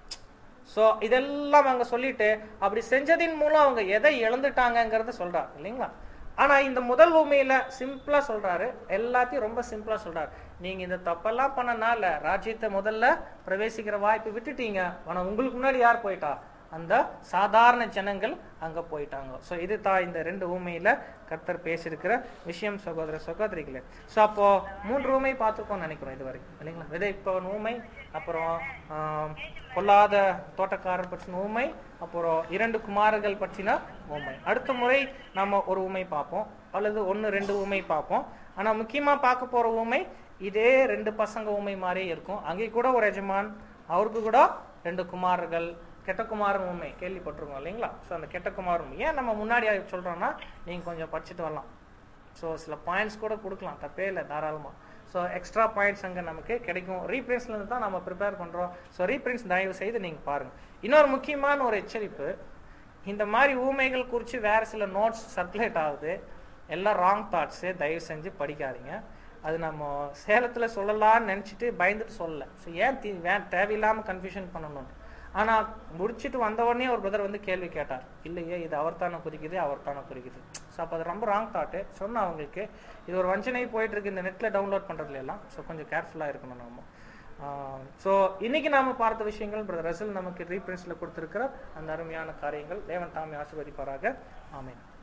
A: சோ இதெல்லாம் அவங்க சொல்லிட்டு அப்படி செஞ்சதின் மூலம் அவங்க எதை இழந்துட்டாங்கங்கறத சொல்றாரு இல்லைங்களா ஆனா இந்த முதல் உண்மையில சிம்பிளா சொல்றாரு எல்லாத்தையும் ரொம்ப சிம்பிளா சொல்றாரு நீங்க இந்த தப்பெல்லாம் பண்ணனால ராஜ்யத்தை முதல்ல பிரவேசிக்கிற வாய்ப்பு விட்டுட்டீங்க ஆனா உங்களுக்கு முன்னாடி யார் போயிட்டா அந்த சாதாரண ஜனங்கள் அங்க போயிட்டாங்க சோ இதுதான் இந்த ரெண்டு ஊமையில கர்த்தர் பேசியிருக்கிற விஷயம் சகோதர சகோதரிகளே சோ அப்போ மூன்று ஊமை பார்த்துருக்கோம் நினைக்கிறோம் இது வரைக்கும் இல்லைங்களா விதைப்பவன் ஊமை அப்புறம் ஆம், பொல்லாத தோட்டக்காரர் பற்றின ஊமை அப்புறம் இரண்டு குமாரர்கள் பற்றின ஊமை அடுத்த முறை நாம ஒரு ஊமை பார்ப்போம் அல்லது ஒன்னு ரெண்டு ஊமை பார்ப்போம் ஆனா முக்கியமா பார்க்க போற ஊமை இதே ரெண்டு பசங்க ஊமை மாதிரியே இருக்கும் அங்கே கூட ஒரு எஜமான் அவருக்கு கூட ரெண்டு குமாரர்கள் கெட்ட குமாரன் உண்மை கேள்விப்பட்டிருக்கோம் இல்லைங்களா ஸோ அந்த கெட்ட குமாரன் ஏன் நம்ம முன்னாடி சொல்றோம்னா நீங்க கொஞ்சம் படிச்சுட்டு வரலாம் ஸோ சில பாயிண்ட்ஸ் கூட கொடுக்கலாம் தப்பே இல்லை தாராளமாக ஸோ எக்ஸ்ட்ரா பாயிண்ட்ஸ் அங்கே நமக்கு கிடைக்கும் ரீப்ரிண்ட்ஸ்லேருந்து தான் நம்ம ப்ரிப்பேர் பண்ணுறோம் ஸோ ரீப்ரிண்ட்ஸ் தயவு செய்து நீங்கள் பாருங்கள் இன்னொரு முக்கியமான ஒரு எச்சரிப்பு இந்த மாதிரி ஊமைகள் குறித்து வேற சில நோட்ஸ் சர்க்குலேட் ஆகுது எல்லாம் ராங் தாட்ஸு தயவு செஞ்சு படிக்காதீங்க அது நம்ம சேலத்தில் சொல்லலாம்னு நினச்சிட்டு பயந்துட்டு சொல்லல ஸோ ஏன் தீ வே தேவையில்லாமல் கன்ஃபியூஷன் பண்ணணும் ஆனால் முடிச்சிட்டு வந்த உடனே ஒரு பிரதர் வந்து கேள்வி கேட்டார் இல்லையே இது அவர் தானே குறிக்குது அவர் தானே குறிக்குது ஸோ அப்போ அது ரொம்ப ராங் தாட்டு சொன்னேன் அவங்களுக்கு இது ஒரு வஞ்சனை போயிட்டு இருக்கு இந்த நெட்டில் டவுன்லோட் பண்ணுறதுல எல்லாம் ஸோ கொஞ்சம் கேர்ஃபுல்லாக இருக்கணும் நாம ஸோ இன்னைக்கு நாம பார்த்த விஷயங்கள் பிரதர் ரசல் நமக்கு ரீப்ரின்ஸில் கொடுத்துருக்கிற அந்த அருமையான காரியங்கள் தேவன் தாமே ஆசிர்வதிப்பாராக ஆமென்